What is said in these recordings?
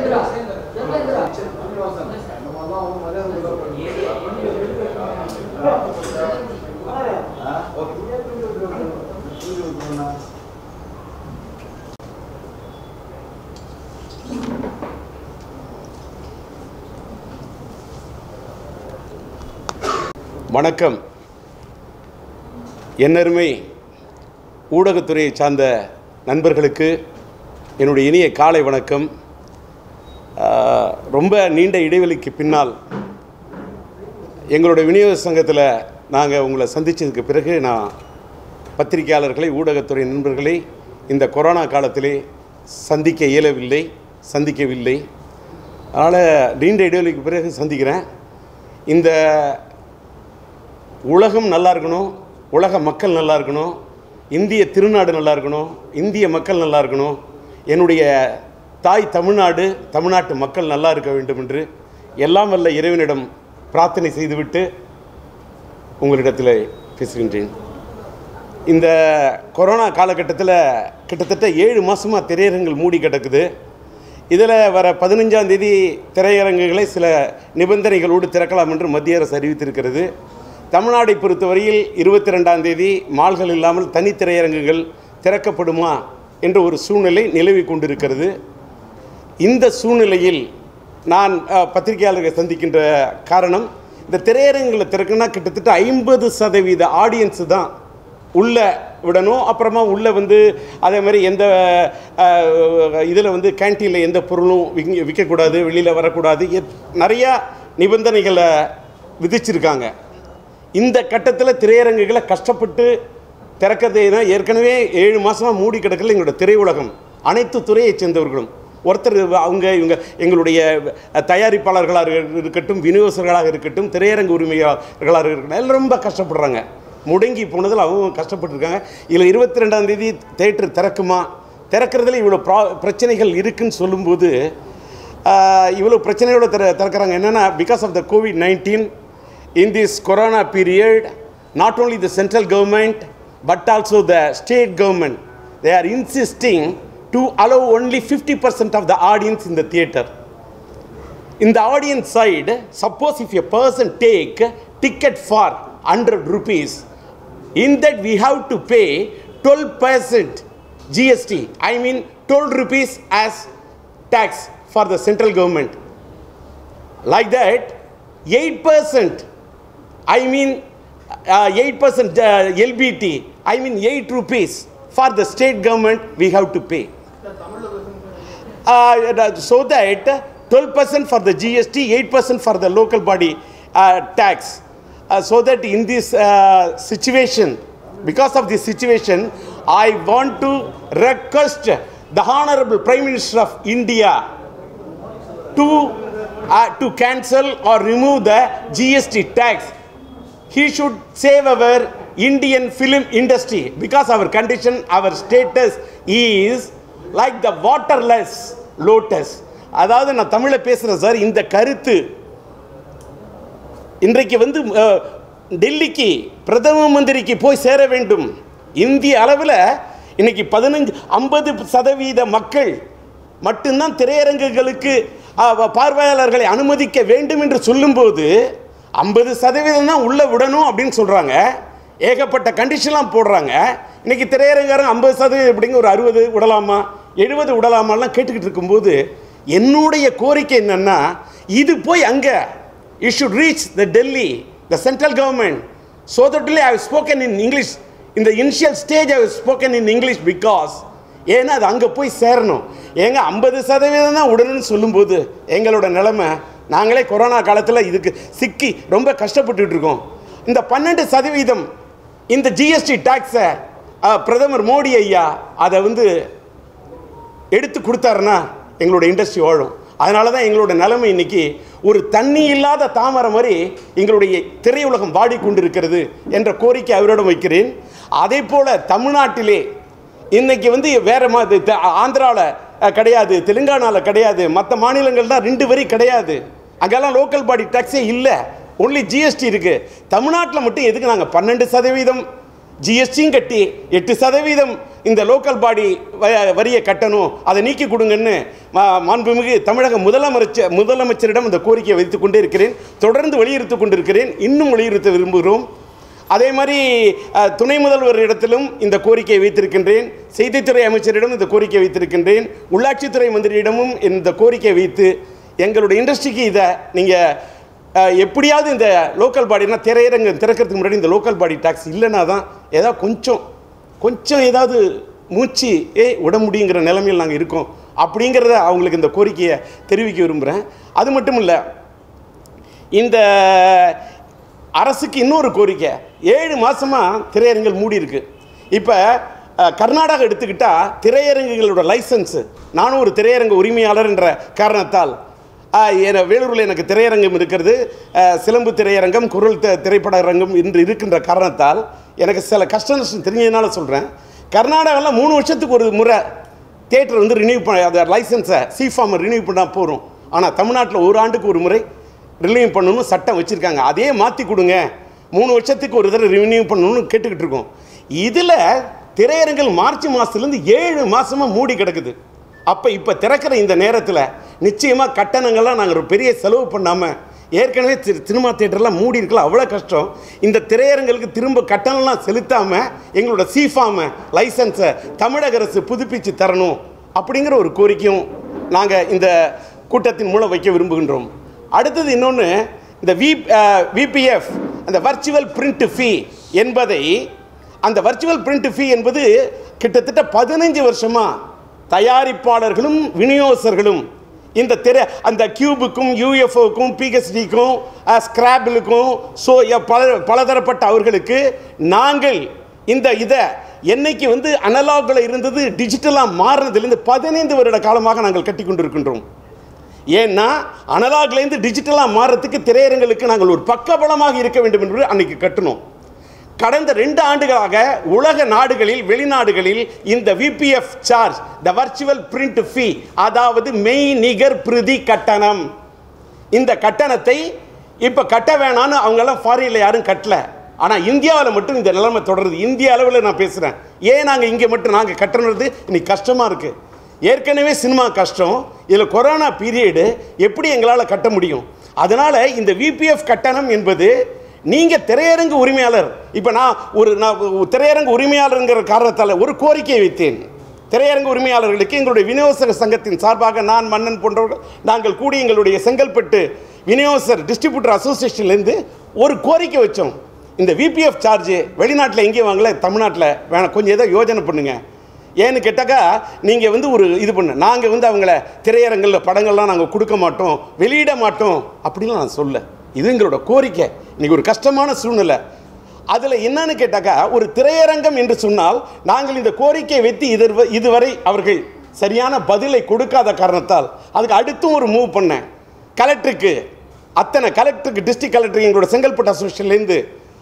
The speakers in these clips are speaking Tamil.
வணக்கம் என்னருமை ஊடகத்துறையை சார்ந்த நண்பர்களுக்கு என்னுடைய இனிய காலை வணக்கம் ஆஹ், ரொம்ப நீண்ட இடைவெளிக்கு பின்னால் எங்களுடைய விநியோக சங்கத்தில் நாங்கள் உங்களை சந்தித்ததுக்கு பிறகு நான் பத்திரிகையாளர்களை ஊடகத்துறை நண்பர்களை இந்த கொரோனா காலத்திலே சந்திக்க இயலவில்லை சந்திக்கவில்லை அதனால் நீண்ட இடைவெளிக்கு பிறகு சந்திக்கிறேன் இந்த உலகம் நல்லா இருக்கணும் உலக மக்கள் நல்லா இருக்கணும் இந்திய திருநாடு நல்லா இருக்கணும் இந்திய மக்கள் நல்லா இருக்கணும் என்னுடைய தாய் தமிழ்நாடு தமிழ்நாட்டு மக்கள் நல்லா இருக்க வேண்டும் என்று எல்லாம் வல்ல இறைவனிடம் பிரார்த்தனை செய்துவிட்டு உங்களிடத்தில் பேசுகின்றேன் இந்த கொரோனா காலகட்டத்தில் கிட்டத்தட்ட ஏழு மாதமாக திரையரங்குகள் மூடி கிடக்குது இதில் வர பதினஞ்சாம் தேதி திரையரங்குகளை சில நிபந்தனைகளோடு திறக்கலாம் என்று மத்திய அரசு அறிவித்திருக்கிறது தமிழ்நாடை பொறுத்தவரையில் இருபத்தி ரெண்டாம் தேதி மால்கள் இல்லாமல் தனி திரையரங்குகள் திறக்கப்படுமா என்ற ஒரு சூழ்நிலை நிலவி கொண்டிருக்கிறது இந்த சூழ்நிலையில் நான் அஹ், பத்திரிகையாளர்களை சந்திக்கின்ற காரணம் இந்த திரையரங்குகளை திறக்குன்னா கிட்டத்தட்ட ஐம்பது சதவீத ஆடியன்ஸு தான் உள்ளே விடணும் அப்புறமா உள்ளே வந்து அதே மாதிரி எந்த இதில் வந்து கேன்டீனில் எந்த பொருளும் விங்க விற்கக்கூடாது வெளியில் வரக்கூடாது எத்- நிறையா நிபந்தனைகளை விதிச்சிருக்காங்க இந்த கட்டத்தில் திரையரங்குகளை கஷ்டப்பட்டு திறக்கிறதுனா ஏற்கனவே ஏழு மாதமாக மூடி கிடக்கல எங்களோட திரையுலகம் அனைத்து துறையைச் சேர்ந்தவர்களும் ஒருத்தர் அவங்க இவங்க எங்களுடைய தயாரிப்பாளர்களாக இருக்கட்டும் விநியோகஸ்தர்களாக இருக்கட்டும் திரையரங்கு உரிமையாளர்களாக இருக்கட்டும் எல்லாம் ரொம்ப கஷ்டப்படுறாங்க முடங்கி போனதில் அவங்க கஷ்டப்பட்டுருக்காங்க இதில் இருபத்தி ரெண்டாம் தேதி தேட்டர் திறக்குமா திறக்கிறதுல இவ்வளோ ப்ரா பிரச்சனைகள் இருக்குன்னு சொல்லும்போது ஆஹ், இவ்வளோ பிரச்சனையோட திற திறக்கிறாங்க என்னென்னா because of the covid nineteen in this corona period not only the central government but also the state government they are insisting to allow only 50% of the audience in the theater in the audience side suppose if a person take ticket for 100 rupees in that we have to pay 12% gst i mean 12 rupees as tax for the central government like that 8% I mean uh, 8% uh, LBT, I mean 8 rupees for the state government we have to pay. Uh, so that 12% for the GST, 8% for the local body uh, tax. Uh, so that in this uh, situation, because of this situation, I want to request the Honorable Prime Minister of India to, uh, to cancel or remove the GST tax he should save our Indian film industry because our condition, our status is like the waterless lotus. அதாவது நான் தமிழில் பேசுகிறேன் சார் இந்த கருத்து இன்றைக்கு வந்து அஹ், டெல்லிக்கு பிரதம மந்திரிக்கு போய் சேர வேண்டும் இந்திய அளவில் இன்னைக்கு பதினஞ்சு ஐம்பது சதவீத மக்கள் மட்டும்தான் திரையரங்குகளுக்கு அஹ், பார்வையாளர்களை அனுமதிக்க வேண்டும் என்று சொல்லும்போது ஐம்பது சதவீதம் தான் உள்ளே விடணும் அப்படின்னு சொல்கிறாங்க ஏகப்பட்ட கண்டிஷன்லாம் போடுறாங்க இன்னைக்கு திரையரங்காரங்க ஐம்பது சதவீதம் எப்படிங்க ஒரு அறுபது விடலாமா எழுபது விடலாமாலாம் கேட்டுக்கிட்டு இருக்கும்போது என்னுடைய கோரிக்கை என்னன்னா இது போய் அங்கே it should reach the Delhi, the central government. So that only I have spoken in English. In the initial stage, I have spoken in English because ஏன்னா அது அங்கே போய் சேரணும் ஏங்க ஐம்பது சதவீதம் தான் உடனே சொல்லும்போது எங்களோட நிலைமை நாங்களே கொரோனா காலத்தில் இதுக்கு சிக்கி ரொம்ப கஷ்டப்பட்டுட்டு இருக்கோம் இந்த பன்னெண்டு சதவீதம் இந்த ஜிஎஸ்டி டாக்ஸை பிரதமர் மோடி ஐயா அதை வந்து எடுத்து கொடுத்தாருன்னா எங்களோட இண்டஸ்ட்ரி வாழும் அதனால தான் எங்களோட நிலைமை இன்னைக்கு ஒரு தண்ணி இல்லாத தாமரை மாதிரி எங்களுடைய திரையுலகம் வாடிக்கொண்டிருக்கிறது என்ற கோரிக்கை அவரிடம் வைக்கிறேன் அதே போல் தமிழ்நாட்டிலே இன்னைக்கு வந்து வேற ஆந்திராவில் கிடையாது தெலுங்கானாவில் கிடையாது மற்ற மாநிலங்கள் தான் ரெண்டு வரி கிடையாது அங்கெல்லாம் லோக்கல் பாடி டேக்ஸே இல்லை ஒன்லி ஜிஎஸ்டி இருக்குது தமிழ்நாட்டில் மட்டும் எதுக்கு நாங்கள் பன்னெண்டு சதவீதம் ஜிஎஸ்டியும் கட்டி எட்டு சதவீதம் இந்த லோக்கல் பாடி வ- வரியை கட்டணும் அதை நீக்கி கொடுங்கன்னு மா- மாண்புமிகு தமிழக முதலமைச்சர் முதலமைச்சரிடம் இந்த கோரிக்கையை வைத்துக் கொண்டே இருக்கிறேன் தொடர்ந்து வலியுறுத்திக் கொண்டிருக்கிறேன் இன்னும் வலியுறுத்த விரும்புகிறோம் அதே மாதிரி அஹ், துணை முதல்வர் இடத்திலும் இந்த கோரிக்கையை வைத்திருக்கின்றேன் செய்தித்துறை அமைச்சரிடம் இந்த கோரிக்கை வைத்திருக்கின்றேன் உள்ளாட்சித்துறை மந்திரியிடமும் இந்த கோரிக்கையை வைத்து எங்களுடைய இண்டஸ்ட்ரிக்கு இதை நீங்கள் எப்படியாவது இந்த லோக்கல் பாடினா திரையரங்கு திறக்கிறதுக்கு முன்னாடி இந்த லோக்கல் பாடி டாக்ஸ் இல்லைன்னா தான் ஏதாவது கொஞ்சம் கொஞ்சம் ஏதாவது மூச்சு ஏ விட முடியுங்கிற நிலைமையில் நாங்கள் இருக்கோம் அப்படிங்கிறத அவங்களுக்கு இந்த கோரிக்கையை தெரிவிக்க விரும்புகிறேன் அது மட்டும் இல்லை இந்த அரசுக்கு இன்னொரு கோரிக்கை ஏழு மாசமாக திரையரங்குகள் மூடி இருக்கு இப்போ அஹ், கர்நாடகா எடுத்துக்கிட்டால் திரையரங்குகளோட லைசன்ஸு நானும் ஒரு திரையரங்கு உரிமையாளர் என்ற காரணத்தால் அஹ், என வேலூரில் எனக்கு திரையரங்கம் இருக்கிறது அஹ், சிலம்பு திரையரங்கம் குரல் தி- திரைப்பட அரங்கம் இன்று இருக்கின்ற காரணத்தால் எனக்கு சில கஷ்ட நஷ்டம் தெரிஞ்சதுனால சொல்கிறேன் கர்நாடகாவில் மூணு வருஷத்துக்கு ஒரு முறை தேட்டர் வந்து ரினியூ பண்ண அந்த லைசன்ஸை சிஃபார்மை ரினியூ பண்ணால் போகிறோம் ஆனால் தமிழ்நாட்டில் ஒரு ஆண்டுக்கு ஒரு முறை ரினியூ பண்ணணும்னு சட்டம் வச்சுருக்காங்க அதே மாற்றி கொடுங்க மூணு வருஷத்துக்கு ஒரு தடவை ரினியூ பண்ணணும்னு கேட்டுக்கிட்டு இருக்கோம் இதில் திரையரங்கில் மார்ச் மாதத்துலேருந்து ஏழு மாதமாக மூடி கிடக்குது அப்போ இப்போ திறக்கிற இந்த நேரத்தில் நிச்சயமாக கட்டணங்கள்லாம் நாங்கள் ஒரு பெரிய செலவு பண்ணாமல் ஏற்கனவே சி- சினிமா தேட்டர்லாம் மூடி இருக்கலாம் அவ்வளோ கஷ்டம் இந்த திரையரங்களுக்கு திரும்ப கட்டணம்லாம் செலுத்தாமல் எங்களோட சிஃபார்மை லைசன்ஸை தமிழக அரசு புதுப்பிச்சு தரணும் அப்படிங்கிற ஒரு கோரிக்கையும் நாங்கள் இந்த கூட்டத்தின் மூலம் வைக்க விரும்புகின்றோம் அடுத்தது இன்னொன்று இந்த வி விபிஎஃப் அந்த வர்ச்சுவல் பிரிண்ட் ஃபீ என்பதை அந்த வர்ச்சுவல் பிரிண்ட் ஃபீ என்பது கிட்டத்தட்ட பதினஞ்சு வருஷமாக தயாரிப்பாளர்களும் விநியோகஸ்தர்களும் இந்த திரை அந்த கியூபுக்கும் யூஎஃப்ஓக்கும் பிஹெச்டிக்கும் ஸ்கிராபிளுக்கும் ஸோ பல பலதரப்பட்ட அவர்களுக்கு நாங்கள் இந்த இதை என்னைக்கு வந்து அனலாகில் இருந்தது டிஜிட்டலாக மாறினதுலேருந்து பதினைந்து வருட காலமாக நாங்கள் கட்டி கொண்டிருக்கின்றோம் ஏன்னா அனலாக்லேருந்து டிஜிட்டலாக மாறுறதுக்கு திரையரங்களுக்கு நாங்கள் ஒரு பக்கபலமாக இருக்க வேண்டும் என்று அன்னைக்கு கட்டணும் கடந்த ரெண்டு ஆண்டுகளாக உலக நாடுகளில் வெளிநாடுகளில் இந்த VPF charge the virtual print fee அதாவது மெய் நிகர் பிரதி கட்டணம் இந்த கட்டணத்தை இப்போ கட்ட வேணான்னு அவங்கெல்லாம் ஃபாரினில் யாரும் கட்டல ஆனால் இந்தியாவில் மட்டும் இந்த நிலைமை தொடருது இந்திய அளவில் நான் பேசுகிறேன் ஏன் நாங்கள் இங்கே மட்டும் நாங்கள் கட்டணுறது இன்னைக்கு கஷ்டமாக இருக்குது ஏற்கனவே சினிமா கஷ்டம் இதில் கொரோனா பீரியடு எப்படி எங்களால் கட்ட முடியும் அதனால் இந்த விபிஎஃப் கட்டணம் என்பது நீங்கள் திரையரங்கு உரிமையாளர் இப்போ நான் ஒரு நான் ஒரு திரையரங்கு உரிமையாளருங்கிற காரணத்தால் ஒரு கோரிக்கை வைத்தேன் திரையரங்கு உரிமையாளர்களுக்கு எங்களுடைய விநியோகஸ்தர சங்கத்தின் சார்பாக நான் மன்னன் போன்றவர்கள் நாங்கள் கூடி எங்களுடைய செங்கல்பட்டு விநியோகஸ்தர் டிஸ்ட்ரிபியூட்டர் அசோசியேஷன்லேருந்து ஒரு கோரிக்கை வச்சோம் இந்த விபிஎஃப் சார்ஜ் வெளிநாட்டில் எங்கேயும் வாங்கல தமிழ்நாட்டில் வேணாம் கொஞ்சம் ஏதோ யோஜனை பண்ணுங்க ஏன்னு கேட்டாக்கா நீங்கள் வந்து ஒரு இது பண்ணு நாங்கள் வந்து அவங்கள திரையரங்கில் படங்கள்லாம் நாங்கள் கொடுக்க மாட்டோம் வெளியிட மாட்டோம் அப்படின்லாம் நான் சொல்ல இது எங்களோட கோரிக்கை இன்னைக்கு ஒரு கஷ்டமான சூழ்நிலை அதில் என்னன்னு கேட்டாக்கா ஒரு திரையரங்கம் என்று சொன்னால் நாங்கள் இந்த கோரிக்கையை வைத்து இதுவரை இதுவரை அவர்கள் சரியான பதிலை கொடுக்காத காரணத்தால் அதுக்கு அடுத்தும் ஒரு மூவ் பண்ணேன் கலெக்டருக்கு அத்தனை கலெக்டருக்கு டிஸ்ட்ரிக்ட் கலெக்டர் எங்களோட செங்கல்பட்டு அசோசியேஷன்லேருந்து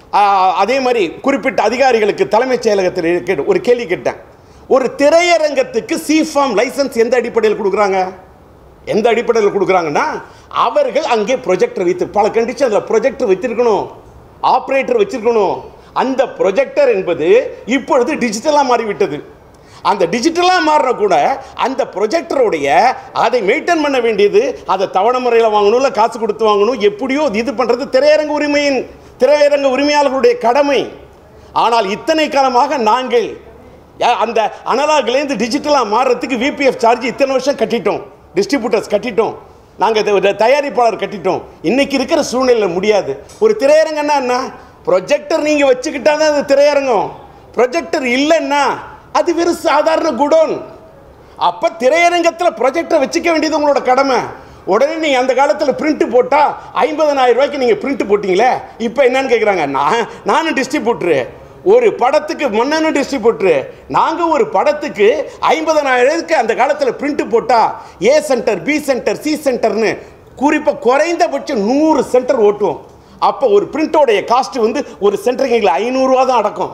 அதே மாதிரி குறிப்பிட்ட அதிகாரிகளுக்கு தலைமைச் செயலகத்தில் கேட்டு ஒரு கேள்வி கேட்டேன் ஒரு திரையரங்கத்துக்கு சிஃபார்ம் லைசன்ஸ் எந்த அடிப்படையில் கொடுக்குறாங்க எந்த அடிப்படையில் கொடுக்குறாங்கன்னா அவர்கள் அங்கே ப்ரொஜெக்டர் வைத்து பல கண்டிஷன் அதில் ப்ரொஜெக்டர் வச்சிருக்கணும் ஆப்ரேட்டர் வச்சிருக்கணும் அந்த ப்ரொஜெக்டர் என்பது இப்பொழுது டிஜிட்டலாக மாறிவிட்டது அந்த டிஜிட்டலாக மாறின கூட அந்த ப்ரொஜெக்டருடைய அதை மெயின்டைன் பண்ண வேண்டியது அதை தவணை முறையில் வாங்கணும் இல்லை காசு கொடுத்து வாங்கணும் எப்படியோ இது பண்ணுறது திரையரங்க உரிமையின் திரையரங்க உரிமையாளர்களுடைய கடமை ஆனால் இத்தனை காலமாக நாங்கள் யா- அந்த அனலாக்லேருந்து டிஜிட்டலாக மாறுறதுக்கு விபிஎஃப் சார்ஜ் இத்தனை வருஷம் கட்டிட்டோம் டிஸ்ட்ரிபியூட்டர்ஸ் கட்டிட்டோம் நாங்கள் தயாரிப்பாளர் கட்டிட்டோம் இன்னைக்கு இருக்கிற சூழ்நிலையில் முடியாது ஒரு திரையரங்கன்னா என்ன ப்ரொஜெக்டர் நீங்கள் வச்சுக்கிட்டா தான் அது திரையரங்கம் ப்ரொஜெக்டர் இல்லைன்னா அது வெறும் சாதாரண குடோன் அப்போ திரையரங்கத்தில் ப்ரொஜெக்டரை வச்சுக்க வேண்டியது உங்களோட கடமை உடனே நீங்கள் அந்த காலத்தில் பிரிண்ட் போட்டால் ஐம்பதனாயிரம் ரூபாய்க்கு நீங்கள் பிரிண்ட் போட்டிங்களே இப்போ என்னன்னு கேட்குறாங்க நான் நானும் டிஸ்ட்ரிபியூட்ரு ஒரு படத்துக்கு மன்னனும் டிஸ்ட்ரிபியூட்ரு நாங்கள் ஒரு படத்துக்கு ஐம்பதனாயிரத்துக்கு அந்த காலத்தில் பிரிண்ட் போட்டால் A centre B centre C சென்டர்னு குறிப்பாக குறைந்தபட்சம் நூறு சென்டர் ஓட்டுவோம் அப்போ ஒரு பிரிண்டோடைய காஸ்ட் வந்து ஒரு சென்டருக்கு எங்களை ஐநூறுரூவா தான் அடக்கும்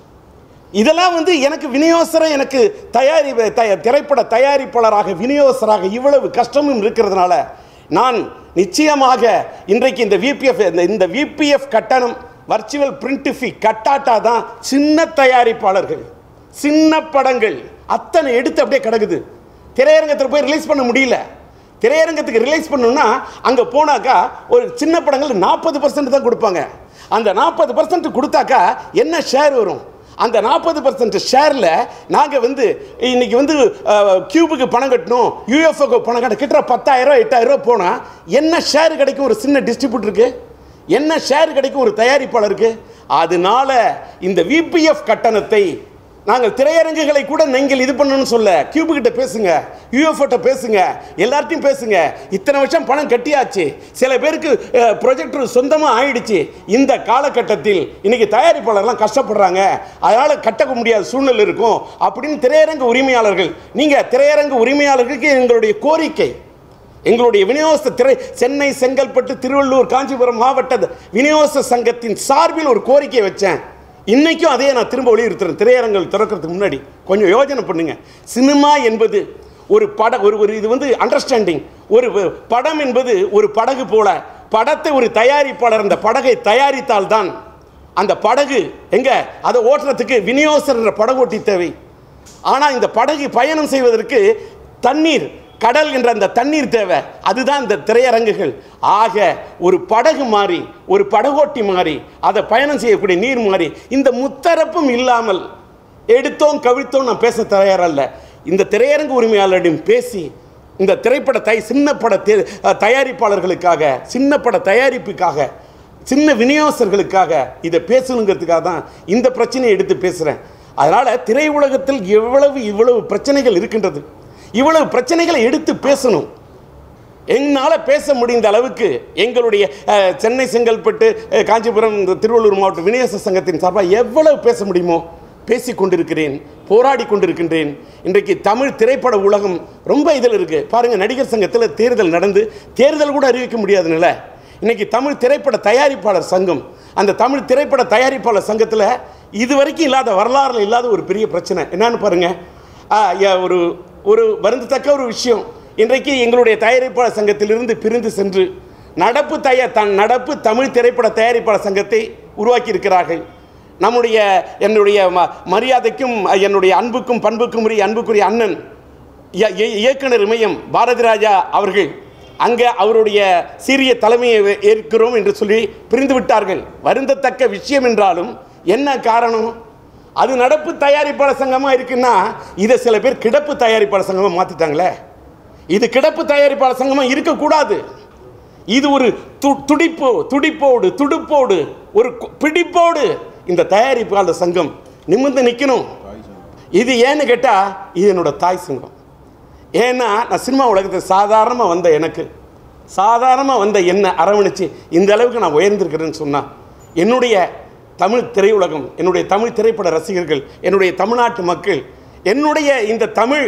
இதெல்லாம் வந்து எனக்கு விநியோகஸ்தரை எனக்கு தயாரி த- திரைப்பட தயாரிப்பாளராக விநியோகஸ்தராக இவ்வளவு கஷ்டமும் இருக்கிறதுனால நான் நிச்சயமாக இன்றைக்கு இந்த விபிஎஃப் இந்த இந்த விபிஎஃப் கட்டணம் வர்ச்சுவல் பிரிண்ட் ஃபீ கட்டாட்டா தான் சின்ன தயாரிப்பாளர்கள் சின்ன படங்கள் அத்தனை எடுத்து அப்படியே கிடக்குது திரையரங்கத்தில் போய் ரிலீஸ் பண்ண முடியல திரையரங்கத்துக்கு ரிலீஸ் பண்ணணும்னா அங்கே போனாக்கா ஒரு சின்ன படங்கள் நாற்பது பர்சன்ட் தான் கொடுப்பாங்க அந்த நாற்பது பர்சன்ட் கொடுத்தாக்கா என்ன ஷேர் வரும் அந்த நாற்பது பர்சன்ட் ஷேரில் நாங்கள் வந்து இன்னைக்கு வந்து அஹ், கியூபுக்கு பணம் கட்டணும் யூஎஃப்ஓக்கு பணம் கட்ட கிட்ட பத்தாயிரம் எட்டாயிரம் போனால் என்ன ஷேர் கிடைக்கும் ஒரு சின்ன டிஸ்ட்ரிபியூட்டருக்கு என்ன ஷேர் கிடைக்கும் ஒரு தயாரிப்பாளருக்கு அதனால இந்த விபிஎஃப் கட்டணத்தை நாங்கள் திரையரங்குகளை கூட நீங்கள் இது பண்ணணும்னு சொல்ல கியூபு கிட்ட பேசுங்க யூஎஃப்ஓட்ட பேசுங்க எல்லார்ட்டையும் பேசுங்க இத்தனை வருஷம் பணம் கட்டியாச்சு சில பேருக்கு ப்ரொஜெக்டர் சொந்தமாக ஆயிடுச்சு இந்த காலகட்டத்தில் இன்னைக்கு தயாரிப்பாளர்லாம் கஷ்டப்படுறாங்க அதனால் கட்ட முடியாத சூழ்நிலை இருக்கும் அப்படின்னு திரையரங்கு உரிமையாளர்கள் நீங்கள் திரையரங்கு உரிமையாளர்களுக்கு எங்களுடைய கோரிக்கை எங்களுடைய விநியோக திரை சென்னை செங்கல்பட்டு திருவள்ளூர் காஞ்சிபுரம் மாவட்ட விநியோக சங்கத்தின் சார்பில் ஒரு கோரிக்கை வச்சேன் இன்னைக்கும் அதே நான் திரும்ப வலியுறுத்துறேன் திரையரங்கள் திறக்கிறதுக்கு முன்னாடி கொஞ்சம் யோசனை பண்ணுங்க சினிமா என்பது ஒரு பட ஒரு ஒரு இது வந்து அண்டர்ஸ்டாண்டிங் ஒரு வ- படம் என்பது ஒரு படகு போல படத்தை ஒரு தயாரிப்பாளர் அந்த படகை தயாரித்தால்தான் அந்த படகு எங்க அதை ஓட்டுறதுக்கு விநியோகஸ்தர் என்ற படகோட்டி தேவை ஆனால் இந்த படகு பயணம் செய்வதற்கு தண்ணீர் கடல் என்ற அந்த தண்ணீர் தேவை அதுதான் இந்த திரையரங்குகள் ஆக ஒரு படகு மாறி ஒரு படகோட்டி மாறி அதை பயணம் செய்யக்கூடிய நீர் மாறி இந்த முத்தரப்பும் இல்லாமல் எடுத்தோம் கவிழ்த்தோம் நான் பேச தயாரல்ல இந்த திரையரங்கு உரிமையாளரிடம் பேசி இந்த திரைப்பட தய சின்ன பட தே- தயாரிப்பாளர்களுக்காக சின்ன பட தயாரிப்புக்காக சின்ன விநியோகஸ்தர்களுக்காக இதை பேசணுங்கிறதுக்காக தான் இந்த பிரச்சனையை எடுத்து பேசுகிறேன் அதனால் திரையுலகத்தில் எவ்வளவு இவ்வளவு பிரச்சனைகள் இருக்கின்றது இவ்வளவு பிரச்சனைகளை எடுத்து பேசணும் என்னால் பேச முடிந்த அளவுக்கு எங்களுடைய அஹ், சென்னை செங்கல்பட்டு அஹ், காஞ்சிபுரம் இந்த திருவள்ளூர் மாவட்ட விநியோக சங்கத்தின் சார்பாக எவ்வளவு பேச முடியுமோ பேசி கொண்டிருக்கிறேன் போராடி கொண்டிருக்கின்றேன் இன்றைக்கு தமிழ் திரைப்பட உலகம் ரொம்ப இதில் இருக்கு பாருங்க நடிகர் சங்கத்தில் தேர்தல் நடந்து தேர்தல் கூட அறிவிக்க முடியாத நிலை இன்னைக்கு தமிழ் திரைப்பட தயாரிப்பாளர் சங்கம் அந்த தமிழ் திரைப்பட தயாரிப்பாளர் சங்கத்தில் இதுவரைக்கும் இல்லாத வரலாறுல இல்லாத ஒரு பெரிய பிரச்சனை என்னன்னு பாருங்க ஆ, யா- ஒரு ஒரு வருந்தத்தக்க ஒரு விஷயம் இன்றைக்கு எங்களுடைய தயாரிப்பாளர் சங்கத்திலிருந்து பிரிந்து சென்று நடப்பு தய தன் நடப்பு தமிழ் திரைப்பட தயாரிப்பாளர் சங்கத்தை உருவாக்கி இருக்கிறார்கள் நம்முடைய என்னுடைய ம- மரியாதைக்கும் என்னுடைய அன்புக்கும் பண்புக்கும் உரிய அன்புக்குரிய அண்ணன் இய- இய- இயக்குனர் இமயம் பாரதி ராஜா அவர்கள் அங்கே அவருடைய சீரிய தலைமையை ஏ- ஏற்கிறோம் என்று சொல்லி பிரிந்து விட்டார்கள் வருந்தத்தக்க விஷயம் என்றாலும் என்ன காரணம் அது நடப்பு தயாரிப்பாளர் சங்கமாக இருக்குன்னா இதை சில பேர் கிடப்பு தயாரிப்பாளர் சங்கமாக மாற்றிட்டாங்களே இது கிடப்பு தயாரிப்பாளர் சங்கமாக இருக்கக்கூடாது இது ஒரு து- துடிப்பு துடிப்போடு துடுப்போடு ஒரு கு- பிடிப்போடு இந்த தயாரிப்பாளர் சங்கம் நிமிர்ந்து நிற்கணும் இது ஏன்னு கேட்டால் இது என்னோட தாய் சங்கம் ஏன்னா நான் சினிமா உலகத்தில் சாதாரணமாக வந்த எனக்கு சாதாரணமாக வந்த என்ன அரவணைச்சு இந்த அளவுக்கு நான் உயர்ந்திருக்கிறேன்னு சொன்னால் என்னுடைய தமிழ் திரையுலகம் என்னுடைய தமிழ் திரைப்பட ரசிகர்கள் என்னுடைய தமிழ்நாட்டு மக்கள் என்னுடைய இந்த தமிழ்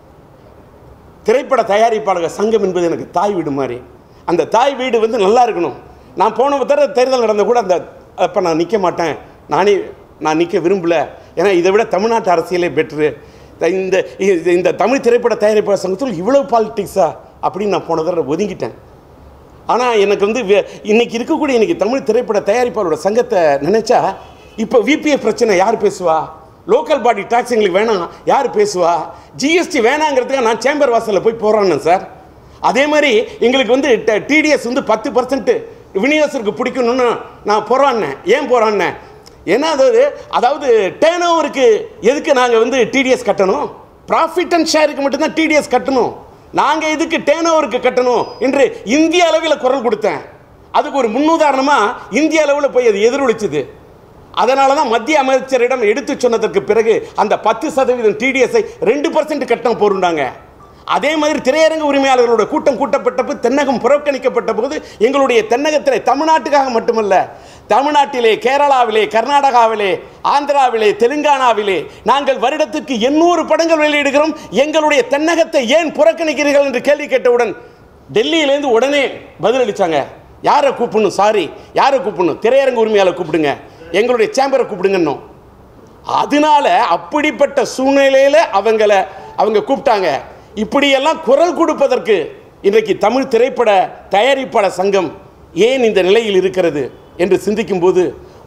திரைப்பட தயாரிப்பாளர் சங்கம் என்பது எனக்கு தாய் வீடு மாதிரி அந்த தாய் வீடு வந்து நல்லா இருக்கணும் நான் போன தடவை தேர்தல் நடந்த கூட அந்த அப்போ நான் நிற்க மாட்டேன் நானே நான் நிற்க விரும்பல ஏன்னா இதை விட தமிழ்நாட்டு அரசியலே பெட்ரு இந்த இது- இந்த தமிழ் திரைப்பட தயாரிப்பாளர் சங்கத்தில் இவ்வளோ பாலிட்டிக்ஸா அப்படின்னு நான் போன தடவை ஒதுங்கிட்டேன் ஆனால் எனக்கு வந்து வே- இன்னைக்கு இருக்கக்கூடிய இன்னைக்கு தமிழ் திரைப்பட தயாரிப்பாளரோட சங்கத்தை நினைச்சா இப்போ விபிஎஃப் பிரச்சனை யார் பேசுவா லோக்கல் பாடி டாக்ஸ் எங்களுக்கு வேணாம் யார் பேசுவா ஜிஎஸ்டி வேணாங்கிறதுக்காக நான் சேம்பர் வாசலில் போய் போகிறான்னு சார் அதே மாதிரி எங்களுக்கு வந்து டிடிஎஸ் வந்து பத்து பர்சன்ட் விநியோகத்திற்கு பிடிக்கணும்னு நான் போகிறான்னேன் ஏன் போகிறான்னேன் ஏன்னா அதாவது அதாவது டேர்ன் ஓவருக்கு எதுக்கு நாங்கள் வந்து டிடிஎஸ் கட்டணும் ப்ராஃபிட் அண்ட் ஷேருக்கு மட்டும்தான் டிடிஎஸ் கட்டணும் நாங்கள் இதுக்கு டேர்ன் ஓவருக்கு கட்டணும் என்று இந்திய அளவில் குரல் கொடுத்தேன் அதுக்கு ஒரு முன்னுதாரணமாக இந்திய அளவில் போய் அது எதிரொலிச்சுது அதனால தான் மத்திய அமைச்சரிடம் எடுத்து சொன்னதற்கு பிறகு அந்த பத்து சதவீதம் டிடிஎஸ்ஐ ரெண்டு பர்சன்ட் கட்டணம் போருண்டாங்க அதே மாதிரி திரையரங்கு உரிமையாளர்களோட கூட்டம் கூட்டப்பட்ட போது தென்னகம் புறக்கணிக்கப்பட்ட போது எங்களுடைய தென்னகத்திலே தமிழ்நாட்டுக்காக மட்டுமல்ல தமிழ்நாட்டிலே கேரளாவிலே கர்நாடகாவிலே ஆந்திராவிலே தெலுங்கானாவிலே நாங்கள் வருடத்துக்கு எண்ணூறு படங்கள் வெளியிடுகிறோம் எங்களுடைய தென்னகத்தை ஏன் புறக்கணிக்கிறீர்கள் என்று கேள்வி கேட்டவுடன் டெல்லியிலேருந்து உடனே பதிலளிச்சாங்க யாரை கூப்பிடணும் சாரி யாரை கூப்பிடணும் திரையரங்கு உரிமையாளர் கூப்பிடுங்க எங்களுடைய சேம்பரை கூப்பிடுங்கன்னோம் அதனால அப்படிப்பட்ட சூழ்நிலையில் அவங்கள அவங்க கூப்பிட்டாங்க இப்படியெல்லாம் குரல் கொடுப்பதற்கு இன்றைக்கு தமிழ் திரைப்பட தயாரிப்பாளர் சங்கம் ஏன் இந்த நிலையில் இருக்கிறது என்று சிந்திக்கும்போது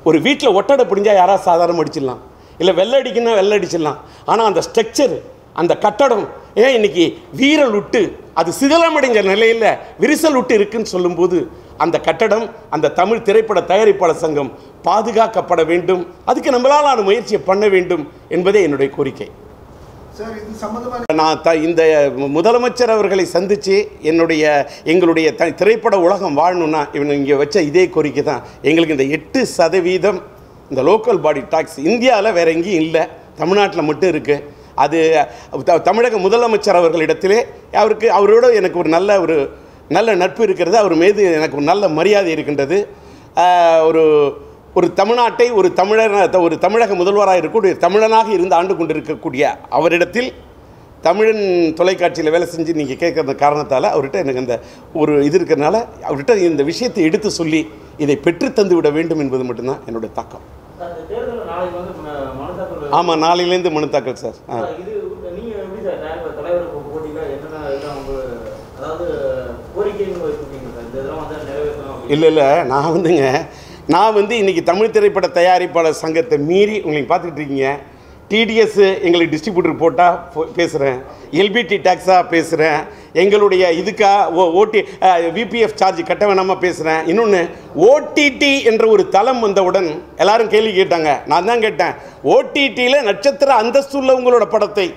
ஒரு வீட்டில் ஒட்டடை பிடிஞ்சா யாராவது சாதாரண அடிச்சிடலாம் இல்லை வெள்ளை அடிக்கணும்னா வெள்ளை அடிச்சிடலாம் ஆனால் அந்த ஸ்ட்ரக்சர் அந்த கட்டடம் ஏன் இன்னைக்கு வீரல் விட்டு அது சிதலமடைஞ்ச நிலையில் விரிசல் விட்டு இருக்குன்னு சொல்லும்போது அந்த கட்டடம் அந்த தமிழ் திரைப்பட தயாரிப்பாளர் சங்கம் பாதுகாக்கப்பட வேண்டும் அதுக்கு நம்மளாலான முயற்சியை பண்ண வேண்டும் என்பதே என்னுடைய கோரிக்கை சார் இது சம்பந்தமா நான் த இந்த முதலமைச்சர் அவர்களை சந்தித்து என்னுடைய எங்களுடைய த திரைப்பட உலகம் வாழணும்னா இவங்க இங்கே வச்ச இதே கோரிக்கை தான் எங்களுக்கு இந்த எட்டு சதவீதம் இந்த லோக்கல் பாடி டாக்ஸ் இந்தியாவில் வேற எங்கேயும் இல்லை தமிழ்நாட்டில் மட்டும் இருக்குது அது த- தமிழக முதலமைச்சர் அவர்களிடத்திலே அவருக்கு அவரோட எனக்கு ஒரு நல்ல ஒரு நல்ல நட்பு இருக்கிறது அவர் மீது எனக்கு ஒரு நல்ல மரியாதை இருக்கின்றது ஆஹ், ஒரு ஒரு தமிழ்நாட்டை ஒரு தமிழர் ஒரு தமிழக முதல்வராக இருக்கக்கூடிய தமிழனாக இருந்து ஆண்டு கொண்டிருக்கக்கூடிய அவரிடத்தில் தமிழன் தொலைக்காட்சியில் வேலை செஞ்சு நீங்கள் கேட்குற காரணத்தால் அவர்கிட்ட எனக்கு அந்த ஒரு இது இருக்கிறனால அவர்கிட்ட இந்த விஷயத்தை எடுத்து சொல்லி இதை பெற்று தந்து விட வேண்டும் என்பது மட்டும்தான் என்னுடைய தாக்கம் சார், இந்த தேர்தலில் நாளைக்கு வந்து ம- மனு தாக்கல் ஆமாம் நாளையிலேருந்து மனு தாக்கல் சார் ஆ சார், இது நீங்க எப்படி சார் நேரில் தலைவர் போ- போட்டியில என்னென்ன இதெல்லாம் உங்க அதாவது கோரிக்கைன்னு வச்சுருக்கீங்க சார் இந்த இதெல்லாம் வந்து நிறைவேற்றணும் அப்படின்னு. இல்லை இல்லை நான் வந்துங்க நான் வந்து இன்றைக்கி தமிழ் திரைப்பட தயாரிப்பாளர் சங்கத்தை மீறி உங்களுக்கு பார்த்துக்கிட்டு இருக்கீங்க டிடிஎஸ் எங்களுக்கு டிஸ்ட்ரிபியூட்டர் போட்டால் பேசுகிறேன் எல்பிடி டேக்ஸாக பேசுகிறேன் எங்களுடைய இதுக்கா ஓ ஓடி விபிஎஃப் சார்ஜ் கட்ட வேணாமல் பேசுகிறேன் இன்னொன்று ஓடிடி என்ற ஒரு தளம் வந்தவுடன் எல்லாரும் கேள்வி கேட்டாங்க நான் தான் கேட்டேன் ஓடிடியில் நட்சத்திர அந்தஸ்து உள்ளவங்களோட படத்தை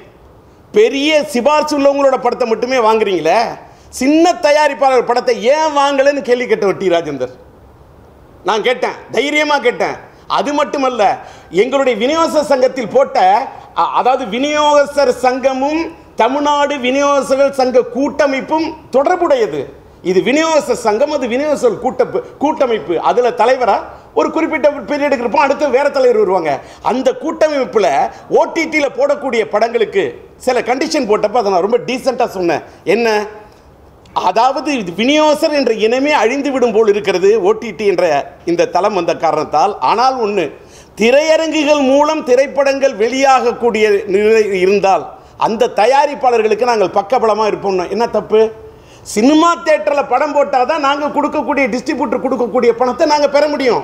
பெரிய சிபார்சு உள்ளவங்களோட படத்தை மட்டுமே வாங்குறீங்களே சின்ன தயாரிப்பாளர் படத்தை ஏன் வாங்கலைன்னு கேள்வி கேட்ட டி ராஜேந்தர் நான் கேட்டேன் தைரியமாக கேட்டேன் அது மட்டுமல்ல எங்களுடைய விநியோக சங்கத்தில் போட்ட அ- அதாவது விநியோகஸ்தர் சங்கமும் தமிழ்நாடு விநியோகஸ்தர்கள் சங்க கூட்டமைப்பும் தொடர்புடையது இது விநியோகஸ்தர் சங்கம் அது விநியோகஸ்தர் கூட்டப்பு கூட்டமைப்பு அதில் தலைவரா ஒரு குறிப்பிட்ட பீரியடுக்கு இருப்போம் அடுத்து வேற தலைவர் வருவாங்க அந்த கூட்டமைப்பில் ஓடிடியில் போடக்கூடிய படங்களுக்கு சில கண்டிஷன் போட்டப்ப அதை நான் ரொம்ப டீசெண்டாக சொன்னேன் என்ன அதாவது இது விநியோகஸ்தர் என்ற இனமே அழிந்து விடும் போல் இருக்கிறது ஓடிடி என்ற இந்த தளம் வந்த காரணத்தால் ஆனால் ஒன்று திரையரங்குகள் மூலம் திரைப்படங்கள் வெளியாகக்கூடிய நிலை இருந்தால் அந்த தயாரிப்பாளர்களுக்கு நாங்கள் பக்கபலமாக இருப்போம் என்ன தப்பு சினிமா தேட்டரில் படம் போட்டால் தான் நாங்கள் கொடுக்கக்கூடிய டிஸ்ட்ரிபியூட்டர் கொடுக்கக்கூடிய பணத்தை நாங்கள் பெற முடியும்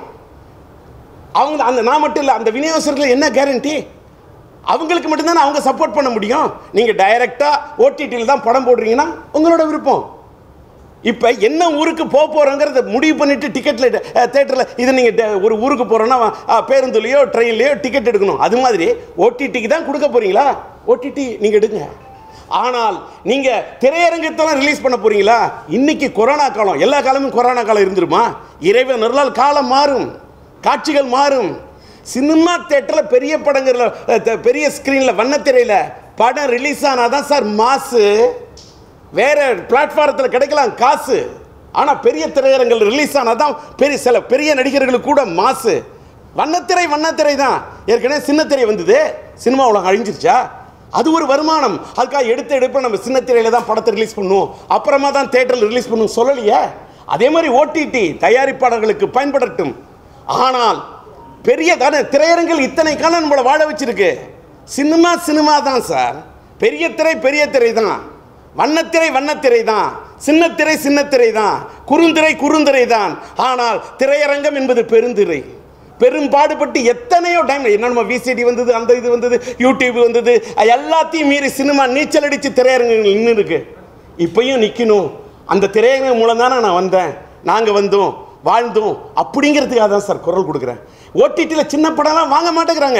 அவங்க அந்த நான் மட்டும் இல்லை அந்த விநியோகஸ்தர்கள் என்ன கேரண்டி அவங்களுக்கு மட்டும்தானே அவங்க சப்போர்ட் பண்ண முடியும் நீங்கள் டைரெக்டாக ஓடிடியில் தான் படம் போடுறீங்கன்னா உங்களோட விருப்பம் இப்போ என்ன ஊருக்கு போக போகிறோங்கிறத முடிவு பண்ணிட்டு டிக்கெட்டில் தேட்டரில் இது நீங்கள் ஒரு ஊருக்கு போகிறோன்னா பேருந்துலையோ ட்ரெயின்லையோ டிக்கெட் எடுக்கணும் அது மாதிரி ஓடிடிக்கு தான் கொடுக்க போகிறீங்களா ஓடிடி நீங்கள் எடுங்க ஆனால் நீங்கள் திரையரங்கத்தெல்லாம் ரிலீஸ் பண்ண போகிறீங்களா இன்னைக்கு கொரோனா காலம் எல்லா காலமும் கொரோனா காலம் இருந்துருமா இறைவன் நல்லால் காலம் மாறும் காட்சிகள் மாறும் சினிமா தேட்டரில் பெரிய படங்கள்ல அஹ், த- பெரிய ஸ்க்ரீனில் வண்ணத்திரையில் படம் ரிலீஸ் ஆனால் தான் சார் மாசு வேற பிளாட்ஃபாரத்தில் கிடைக்கலாம் காசு ஆனால் பெரிய திரையரங்கள் ரிலீஸ் ஆனால் தான் பெரிய சில பெரிய நடிகர்களுக்கு கூட மாசு வண்ணத்திரை வண்ணத்திரை தான் ஏற்கனவே சின்னத்திரை வந்தது சினிமா உலகம் அழிஞ்சிருச்சா அது ஒரு வருமானம் அதுக்காக எடுத்த எடுப்ப நம்ம சின்ன திரையில தான் படத்தை ரிலீஸ் பண்ணுவோம் அப்புறமா தான் தேட்டரில் ரிலீஸ் பண்ணுவோம் சொல்லலையே அதே மாதிரி ஓடிடி தயாரிப்பாளர்களுக்கு பயன்படட்டும் ஆனால் பெரிய தானே திரையரங்கில் இத்தனை காலம் நம்மளை வாழ வச்சிருக்கு சினிமா சினிமா தான் சார் பெரிய திரை பெரிய திரை தான் வண்ணத்திரை வண்ணத்திரை தான் சின்னத்திரை சின்னத்திரை தான் குறுந்திரை குறுந்திரை தான் ஆனால் திரையரங்கம் என்பது பெருந்திரை பெரும்பாடுபட்டு எத்தனையோ டைம் என்ன நம்ம விசிடி வந்தது அந்த இது வந்தது யூடியூப் வந்தது எல்லாத்தையும் மீறி சினிமா நீச்சல் அடித்து திரையரங்குகள் நின்று இருக்கு இப்பயும் நிற்கணும் அந்த திரையரங்கம் மூலம் தானே நான் வந்தேன் நாங்கள் வந்தோம் வாழ்ந்தோம் அப்படிங்கிறதுக்காக தான் சார் குரல் கொடுக்குறேன் ஓடிடியில் சின்ன படம்லாம் வாங்க மாட்டேங்கிறாங்க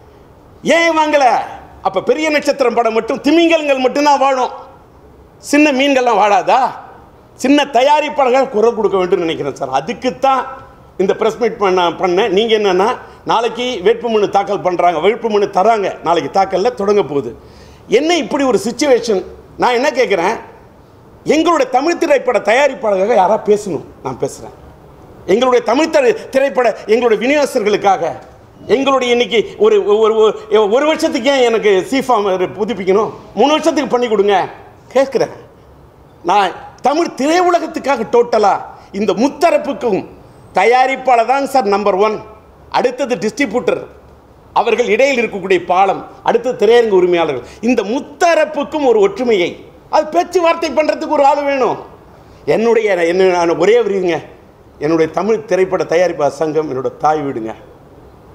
ஏன் வாங்கல அப்ப பெரிய நட்சத்திரம் படம் மட்டும் திமிங்கலங்கள் மட்டும்தான் வாழும் சின்ன மீன்கள்லாம் வாழாதா சின்ன தயாரிப்பாளர்கள் குரல் கொடுக்க வேண்டும் நினைக்கிறேன் சார் அதுக்குத்தான் இந்த ப்ரெஸ் மீட் பண்ண பண்ணேன் நீங்கள் என்னன்னா நாளைக்கு வேட்புமனு தாக்கல் பண்ணுறாங்க வேட்புமனு தராங்க நாளைக்கு தாக்கலில் தொடங்க போகுது என்ன இப்படி ஒரு சுச்சுவேஷன் நான் என்ன கேட்குறேன் எங்களுடைய தமிழ் திரைப்பட தயாரிப்பாளர்கள் யாராவது பேசணும் நான் பேசுகிறேன் எங்களுடைய தமிழ் திரை திரைப்பட எங்களுடைய விநியோகஸ்தர்களுக்காக எங்களுடைய இன்னைக்கு ஒரு ஒரு ஒரு- ஒரு வருஷத்துக்கு ஏன் எனக்கு சிஃபார்ம் புதுப்பிக்கணும் மூணு வருஷத்துக்கு பண்ணி கொடுங்க கேட்குறேன் நான் தமிழ் திரையுலகத்துக்காக டோட்டலாக இந்த முத்தரப்புக்கும் தயாரிப்பாளர் தான் சார் நம்பர் ஒன் அடுத்தது டிஸ்ட்ரிபியூட்டர் அவர்கள் இடையில் இருக்கக்கூடிய பாலம் அடுத்து திரையரங்கு உரிமையாளர்கள் இந்த முத்தரப்புக்கும் ஒரு ஒற்றுமையை அது பேச்சுவார்த்தை பண்ணுறதுக்கு ஒரு ஆள் வேணும் என்னுடைய என்ன நான் ஒரே வருங்க என்னுடைய தமிழ் திரைப்பட தயாரிப்பாளர் சங்கம் என்னோட தாய் வீடுங்க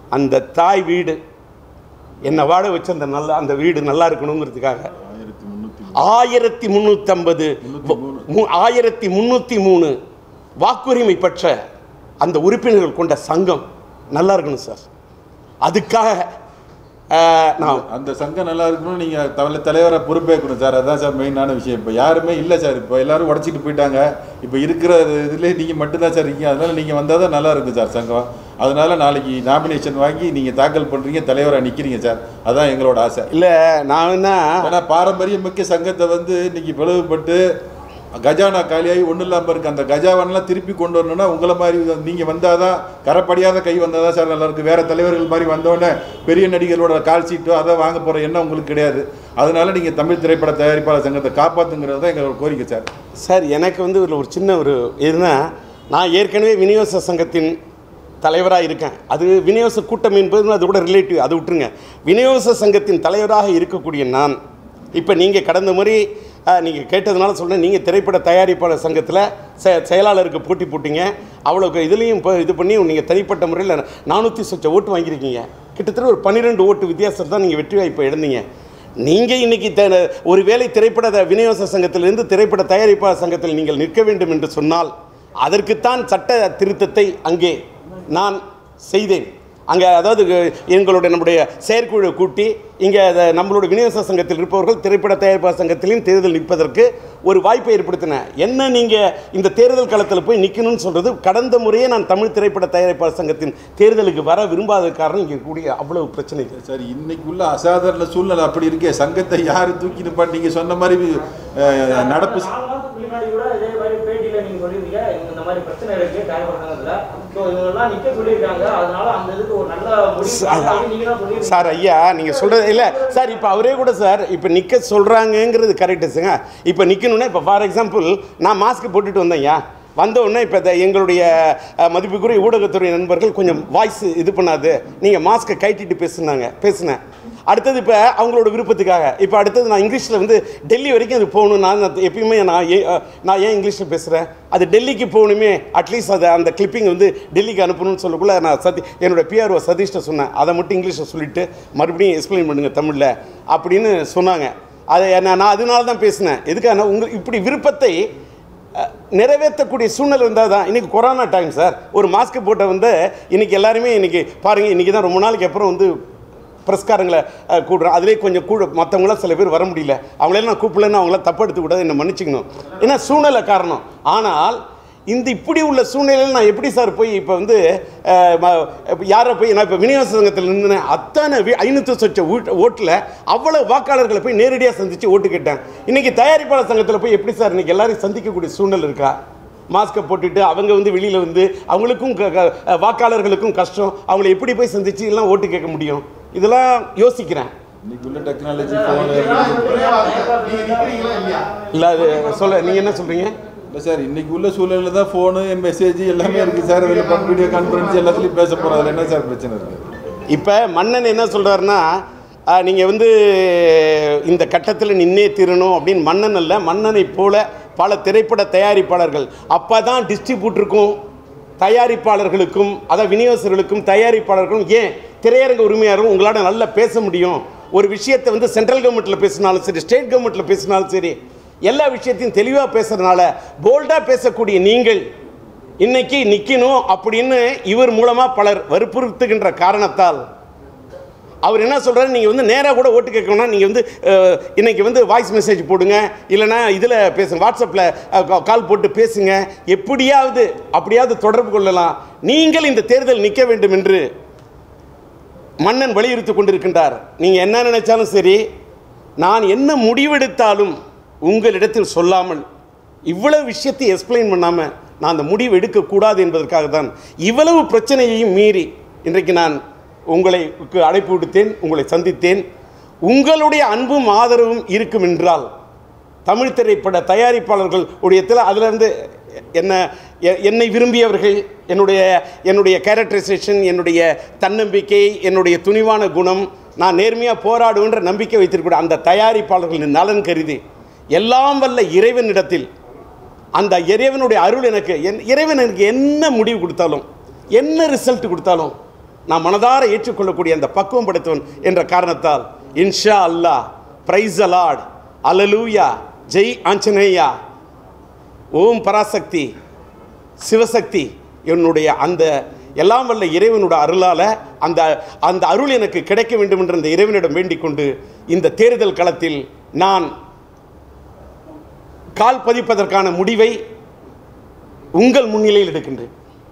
அந்த தாய் வீடு என்னை வாழ வச்ச அந்த நல்ல அந்த வீடு நல்லா இருக்கணுங்கிறதுக்காக ஆயிரத்தி முந்நூற்றி ஆயிரத்தி முந்நூற்றம்பது ஆயிரத்தி முந்நூற்றி மூணு வாக்குரிமை பெற்ற அந்த உறுப்பினர்கள் கொண்ட சங்கம் நல்லா இருக்கணும் சார் அதுக்காக ஆஹ், நான் அந்த சங்கம் நல்லா இருக்கணும் நீங்க தவளை தலைவரை பொறுப்பேற்கணும் சார் அதான் சார் மெயினான விஷயம் இப்போ யாருமே இல்லை சார் இப்போ எல்லாரும் உடச்சிட்டு போயிட்டாங்க இப்போ இருக்கிற இதுல நீங்க மட்டும்தான் சார் இருக்கீங்க அதனால நீங்க வந்தால் தான் நல்லா இருக்கும் சார் சங்கம் அதனால நாளைக்கு நாமினேஷன் வாங்கி நீங்க தாக்கல் பண்றீங்க தலைவராக நிக்கிறீங்க சார் அதான் எங்களோட ஆசை இல்லை நான் என்ன ஏன்னா பாரம்பரியமிக்க சங்கத்தை வந்து இன்னைக்கு பிளவுபட்டு கஜானா காலியாகி ஒன்றும் இல்லாமல் இருக்கு அந்த கஜாவெல்லாம் திருப்பி கொண்டு வரணும்னா உங்களை மாதிரி நீங்கள் வந்தால் தான் கரப்படியாத கை வந்தால் தான் சார் நல்லா இருக்கு வேற தலைவர்கள் மாதிரி வந்தோடனே பெரிய நடிகர்களோட கால் சீட்டோ அதை வாங்க போகிற எண்ணம் உங்களுக்கு கிடையாது அதனால நீங்கள் தமிழ் திரைப்பட தயாரிப்பாளர் சங்கத்தை காப்பாற்றுங்கிறது தான் எங்களோட கோரிக்கை சார் சார் எனக்கு வந்து ஒரு ஒரு சின்ன ஒரு இதுனா நான் ஏற்கனவே விநியோக சங்கத்தின் தலைவராக இருக்கேன் அது விநியோக கூட்டம் என்பது அது கூட ரிலேட்டிவ் அது விட்டுருங்க விநியோக சங்கத்தின் தலைவராக இருக்கக்கூடிய நான் இப்போ நீங்கள் கடந்த முறை நீங்கள் கேட்டதுனால சொல்கிறேன் நீங்கள் திரைப்பட தயாரிப்பாளர் சங்கத்தில் செ செயலாளருக்கு போட்டி போட்டீங்க அவ்வளோ இதுலேயும் இப்போ இது பண்ணி நீங்கள் தனிப்பட்ட முறையில் நானூற்றி சொச்ச ஓட்டு வாங்கியிருக்கீங்க கிட்டத்தட்ட ஒரு பன்னிரெண்டு ஓட்டு வித்தியாசம் தான் நீங்கள் வெற்றி வாய்ப்பை இழந்தீங்க நீங்கள் இன்னைக்கு த ஒரு வேளை திரைப்பட த- விநியோக சங்கத்திலிருந்து திரைப்பட தயாரிப்பாளர் சங்கத்தில் நீங்கள் நிற்க வேண்டும் என்று சொன்னால் அதற்குத்தான் சட்ட திருத்தத்தை அங்கே நான் செய்தேன் அங்கே அதாவது எங்களுடைய நம்முடைய செயற்குழு கூட்டி இங்கே நம்மளுடைய விநியோக சங்கத்தில் இருப்பவர்கள் திரைப்பட தயாரிப்பாளர் சங்கத்திலையும் தேர்தல் நிற்பதற்கு ஒரு வாய்ப்பை ஏற்படுத்தினேன் என்ன நீங்கள் இந்த தேர்தல் களத்தில் போய் நிற்கணும்னு சொல்கிறது கடந்த முறையே நான் தமிழ் திரைப்பட தயாரிப்பாளர் சங்கத்தின் தேர்தலுக்கு வர விரும்பாத காரணம் இங்கே கூடிய அவ்வளவு பிரச்சனைகள் சார் இன்னைக்கு உள்ள அசாதாரண சூழ்நிலை அப்படி இருக்கே சங்கத்தை யார் தூக்கி நிப்பா நீங்க சொன்ன மாதிரி அஹ், நடப்பு நாலு மாசத்துக்கு முன்னாடி கூட இதே மாதிரி பேட்டியில நீங்க சொல்லிருக்கீங்க இங்க இந்த மாதிரி பிரச்சனை இருக்கு தயாரிப்பாளர் சங்கத்துல ஸோ இவங்கெல்லாம் நிக்க சொல்லியிருக்காங்க அதனால அந்த இதுக்கு ஒரு நல்ல முடிவு பண்ணலாம் நீங்க தான் சொல்லியிருக்கீங்க சார் ஐயா நீங்கள் சொல்கிறது இல்லை சார் இப்போ அவரே கூட சார் இப்போ நிற்க சொல்கிறாங்கங்கிறது கரெக்டுங்க இப்போ நிற்கணுன்னா இப்போ ஃபார் எக்ஸாம்பிள் நான் மாஸ்க் போட்டுட்டு வந்தேன்யா வந்த உடனே இப்போ இந்த எங்களுடைய அஹ், மதிப்புக்குரிய ஊடகத்துறை நண்பர்கள் கொஞ்சம் வாய்ஸ் இது பண்ணாது நீங்கள் மாஸ்க்கை கைட்டிட்டு பேசுனாங்க பேசுனேன் அடுத்தது இப்போ அவங்களோட விருப்பத்துக்காக இப்போ அடுத்தது நான் இங்கிலீஷில் வந்து டெல்லி வரைக்கும் அது போகணும் நான் நான் எப்பயுமே நான் ஏன் அஹ், நான் ஏன் இங்கிலீஷில் பேசுகிறேன் அது டெல்லிக்கு போகணுமே அட்லீஸ்ட் அதை அந்த கிளிப்பிங் வந்து டெல்லிக்கு அனுப்பணும்னு சொல்லக்குள்ள நான் சதி என்னோட பிஆர்ஓ சதீஷ்ட சொன்னேன் அதை மட்டும் இங்கிலீஷில் சொல்லிவிட்டு மறுபடியும் எக்ஸ்பிளைன் பண்ணுங்க தமிழில் அப்படின்னு சொன்னாங்க அதை நான் நான் அதனால தான் பேசினேன் எதுக்காக உங்கள் இப்படி விருப்பத்தை அஹ், நிறைவேற்றக்கூடிய சூழ்நிலை இருந்தால் தான் இன்றைக்கி கொரோனா டைம் சார் ஒரு மாஸ்க் போட்ட வந்து இன்றைக்கி எல்லாருமே இன்றைக்கி பாருங்கள் இன்றைக்கி தான் ரொம்ப நாளைக்கு அப்புறம் வந்து பிரஸ்காரங்களை அஹ், கூடுறோம் அதிலே கொஞ்சம் கூட மற்றவங்களாம் சில பேர் வர முடியல அவங்களெல்லாம் நான் கூப்பிடலன்னு அவங்களாம் தப்பு எடுத்துக்கூடாது என்னை மன்னிச்சுக்கணும் ஏன்னா சூழ்நிலை காரணம் ஆனால் இந்த இப்படி உள்ள சூழ்நிலையில் நான் எப்படி சார் போய் இப்போ வந்து அஹ், ம- இப்ப யாரை போய் நான் இப்போ விநியோக சங்கத்தில் இருந்தேன் அத்தனை வி- ஐநூற்று சொச்ச ஓட்டு ஓட்டில் அவ்வளோ வாக்காளர்களை போய் நேரடியாக சந்தித்து ஓட்டு கேட்டேன் இன்றைக்கி தயாரிப்பாளர் சங்கத்தில் போய் எப்படி சார் இன்றைக்கி எல்லாரையும் சந்திக்கக்கூடிய சூழ்நிலை இருக்கா மாஸ்க்கை போட்டுட்டு அவங்க வந்து வெளியில் வந்து அவங்களுக்கும் க- க- வாக்காளர்களுக்கும் கஷ்டம் அவங்கள எப்படி போய் சந்திச்சு எல்லாம் ஓட்டு கேட்க முடியும் இதெல்லாம் யோசிக்கிறேன் இன்னைக்கு உள்ள டெக்னாலஜி சார், போன இதெல்லாம் வந்து நீங்க நிக்கிறீங்களா இல்லையா இல்லை அது சொல்ல நீங்கள் என்ன சொல்கிறீங்க இல்லை சார் இன்னைக்கு உள்ள சூழ்நிலை தான் ஃபோனு மெசேஜ் எல்லாமே இருக்குது சார் அதில் வீடியோ கான்ஃபரன்ஸ் எல்லாத்துலேயும் பேச போகிறோம் அதில் என்ன சார் பிரச்சனை இருக்குது இப்போ மன்னன் என்ன சொல்கிறாருன்னா நீங்கள் வந்து இந்த கட்டத்தில் நின்னே தீரணும் அப்படின்னு மன்னன் அல்ல மன்னனைப் போல பல திரைப்பட தயாரிப்பாளர்கள் அப்போ தான் டிஸ்ட்ரிபியூட்டருக்கும் தயாரிப்பாளர்களுக்கும் அதாவது விநியோகஸ்தர்களுக்கும் தயாரிப்பாளர்களுக்கும் ஏன் திரையரங்க உரிமையாளரும் உங்களால் நல்லா பேச முடியும் ஒரு விஷயத்தை வந்து சென்ட்ரல் கவர்மெண்ட்டில் பேசினாலும் சரி ஸ்டேட் கவர்மெண்ட்டில் பேசினாலும் சரி எல்லா விஷயத்தையும் தெளிவாக பேசுறதுனால போல்டாக பேசக்கூடிய நீங்கள் இன்னைக்கு நிற்கணும் அப்படின்னு இவர் மூலமாக பலர் வற்புறுத்துகின்ற காரணத்தால் அவர் என்ன சொல்றாரு நீங்கள் வந்து நேராக கூட ஓட்டு கேட்கணும்னா நீங்கள் வந்து அஹ், இன்னைக்கு வந்து வாய்ஸ் மெசேஜ் போடுங்க இல்லைன்னா இதில் பேசுங்க வாட்ஸ்அப்பில் கால் போட்டு பேசுங்க எப்படியாவது அப்படியாவது தொடர்பு கொள்ளலாம் நீங்கள் இந்த தேர்தல் நிற்க வேண்டும் என்று மன்னன் வலியுறுத்தி கொண்டிருக்கின்றார் நீங்கள் என்ன நினைச்சாலும் சரி நான் என்ன முடிவெடுத்தாலும் உங்களிடத்தில் சொல்லாமல் இவ்வளவு விஷயத்தை எக்ஸ்பிளைன் பண்ணாமல் நான் அந்த முடிவு எடுக்கக்கூடாது என்பதற்காக தான் இவ்வளவு பிரச்சனையையும் மீறி இன்றைக்கு நான் உங்களை அழைப்பு விடுத்தேன் உங்களை சந்தித்தேன் உங்களுடைய அன்பும் ஆதரவும் இருக்கும் என்றால் தமிழ் திரைப்பட தயாரிப்பாளர்கள் உடையத்தில் அதில் இருந்து என்ன எ- என்னை விரும்பியவர்கள் என்னுடைய என்னுடைய கேரக்டரைசேஷன் என்னுடைய தன்னம்பிக்கை என்னுடைய துணிவான குணம் நான் நேர்மையாக போராடுவேன்ற நம்பிக்கை வைத்திருக்கிற அந்த தயாரிப்பாளர்களின் நலன் கருதி எல்லாம் வல்ல இறைவனிடத்தில் அந்த இறைவனுடைய அருள் எனக்கு என் இறைவன் எனக்கு என்ன முடிவு கொடுத்தாலும் என்ன ரிசல்ட் கொடுத்தாலும் நான் மனதார ஏற்றுக்கொள்ளக்கூடிய அந்த பக்குவம் படைத்தவன் என்ற காரணத்தால் இன்ஷா அல்லாஹ் பிரைஸ் அலாட் அலலூயா ஜெய் ஆஞ்சநேயா ஓம் பராசக்தி சிவசக்தி என்னுடைய அந்த எல்லாம் வல்ல இறைவனோட அருளால் அந்த அந்த அருள் எனக்கு கிடைக்க வேண்டும் என்ற அந்த இறைவனிடம் வேண்டிக் கொண்டு இந்த தேர்தல் களத்தில் நான் கால் பதிப்பதற்கான முடிவை உங்கள் முன்னிலையில் எடுக்கின்றேன்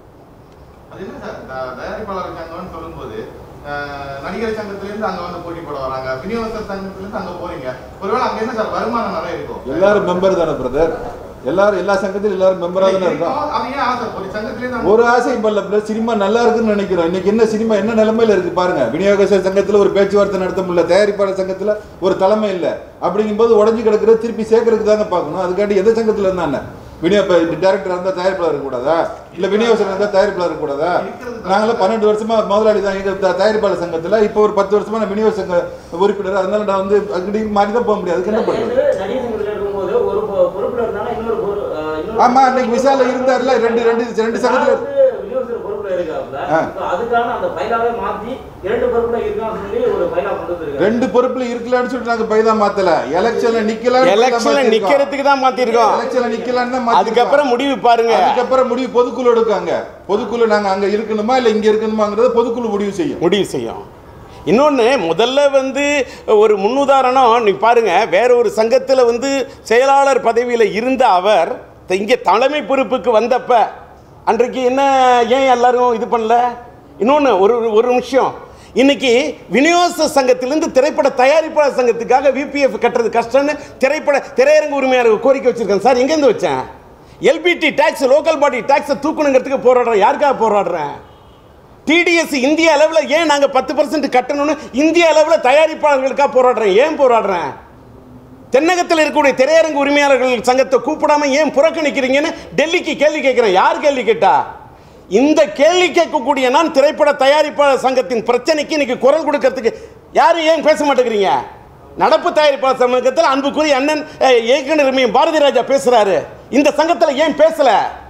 அது என்ன சார் த- தயாரிப்பாளர் சங்கம்னு சொல்லும்போது அஹ், நடிகர் சங்கத்திலிருந்து அங்க வந்து போட்டி போட வராங்க விநியோகஸ்தர் சங்கத்திலிருந்து அங்க போறீங்க ஒருவேளை அங்க என்ன சார் வருமானம் நிறைய இருக்கும் எல்லாரும் மெம்பர் தானே பிரதர் எல்லாரும் எல்லா சங்கத்திலும் எல்லாரும் மெம்பரா தானே இருக்கோம் அது ஏன் ஆசை ஒரு சங்கத்திலிருந்து அங்க- ஒரு ஆசை பல்ல பிள்ளை சினிமா நல்லா இருக்குன்னு நினைக்கிறோம் இன்னைக்கு என்ன சினிமா என்ன நிலைமையில இருக்கு பாருங்க விநியோகஸ்தர் சங்கத்துல ஒரு பேச்சுவார்த்தை நடத்த முடியல தயாரிப்பாளர் சங்கத்துல ஒரு தலைமை இல்ல அப்படிங்கும்போது உடஞ்சி கிடக்குறது திருப்பி சேர்க்கறதுக்கு தாங்க பார்க்கணும் அதுக்காண்டி எந்த சங்கத்துல இருந்தா என்ன விநியோக டேரக்டர் இருந்தா தயாரிப்பாளர் இருக்கக்கூடாதா இல்ல விநியோகஸ்தர் இருந்தா தயாரிப்பாளர் இருக்கக்கூடாதா நாங்களும் பன்னெண்டு வருஷமா முதலாளி தான் எங்க த- தயாரிப்பாளர் சங்கத்துல இப்போ ஒரு பத்து வருஷமா நான் விநியோக சங்க உறுப்பினர் அதனால நான் வந்து அங்கடி மாறி தான் போக முடியாது அதுக்கு என்ன பண்றது ஏற்கனவே நடிகர் சங்கத்துல இருக்கும்போது ஒரு பொ- பொறுப்புல இருந்தாலும் இன்னொரு பொறு- அஹ் இன்னொரு ஆமா அன்னைக்கு விசால இருந்தாருல ரெண்டு ரெண்டு ரெண்டு சங்கத்துல நான் வந்து விநியோகஸ்தர் பொறுப்புல இருக்காப்புல. ஆ. இப்ப அதுக்கான அந்த பைலாவே மாத்தி இரண்டு பொறுப்புல இருக்கான்னு சொல்லி ஒரு பைலா கொண்டு வந்திருக்காரு. ரெண்டு பொறுப்புல இருக்கலாம்னு சொல்லிட்டு நாங்க பைதா மாத்தல எலெக்ஷன்ல நிக்கலாம் எலெக்ஷன்ல நிக்கிறதுக்கு தான் மாத்திருக்கோம் எலெக்ஷன்ல நிக்கலாம்னு தான் அதுக்கப்புறம் முடிவு பாருங்க அதுக்கப்புறம் முடிவு பொதுக்குழு எடுக்காங்க பொதுக்குழு நாங்க அங்க இருக்கணுமா இல்ல இங்க இருக்கணுமாங்கறத பொதுக்குழு முடிவு செய்யும் முடிவு செய்யும் இன்னொன்று முதல்ல வந்து ஒரு முன்னுதாரணம் நீ பாருங்க வேற ஒரு சங்கத்தில் வந்து செயலாளர் பதவியில் இருந்த அவர் இங்கே தலைமை பொறுப்புக்கு வந்தப்ப அன்றைக்கு என்ன ஏன் எல்லாரும் இது பண்ணல இன்னொன்று ஒரு ஒரு நிமிஷம் இன்னைக்கு விநியோக சங்கத்திலிருந்து திரைப்பட தயாரிப்பாளர் சங்கத்துக்காக விபிஎஃப் கட்டுறது கஷ்டம்னு திரைப்பட திரையரங்கு உரிமையாளர் கோரிக்கை வச்சிருக்கேன் சார் எங்கேருந்து வச்சேன் எல்பிடி டேக்ஸ் லோக்கல் பாடி டேக்ஸை தூக்கணுங்கிறதுக்கு போராடுறேன் யாருக்காக போராடுறேன் டிடிஎஸ் இந்திய அளவில் ஏன் நாங்கள் பத்து பர்சன்ட் கட்டணும்னு இந்திய அளவில் தயாரிப்பாளர்களுக்காக போராடுறேன் ஏன் போராடுறேன் தென்னகத்தில் இருக்கக்கூடிய திரையரங்கு உரிமையாளர்கள் சங்கத்தை கூப்பிடாம ஏன் புறக்கணிக்கிறீங்கன்னு டெல்லிக்கு கேள்வி கேட்கிறேன் யார் கேள்வி கேட்டா இந்த கேள்வி கேட்கக்கூடிய நான் திரைப்பட தயாரிப்பாளர் சங்கத்தின் பிரச்சனைக்கு இன்னைக்கு குரல் கொடுக்கறதுக்கு யாரும் ஏன் பேச மாட்டேங்கிறீங்க நடப்பு தயாரிப்பாளர் சங்கத்தில் அன்புக்குரிய அண்ணன் அஹ், இயக்குனர் எம் பாரதி ராஜா பேசுறாரு இந்த சங்கத்தில் ஏன் பேசல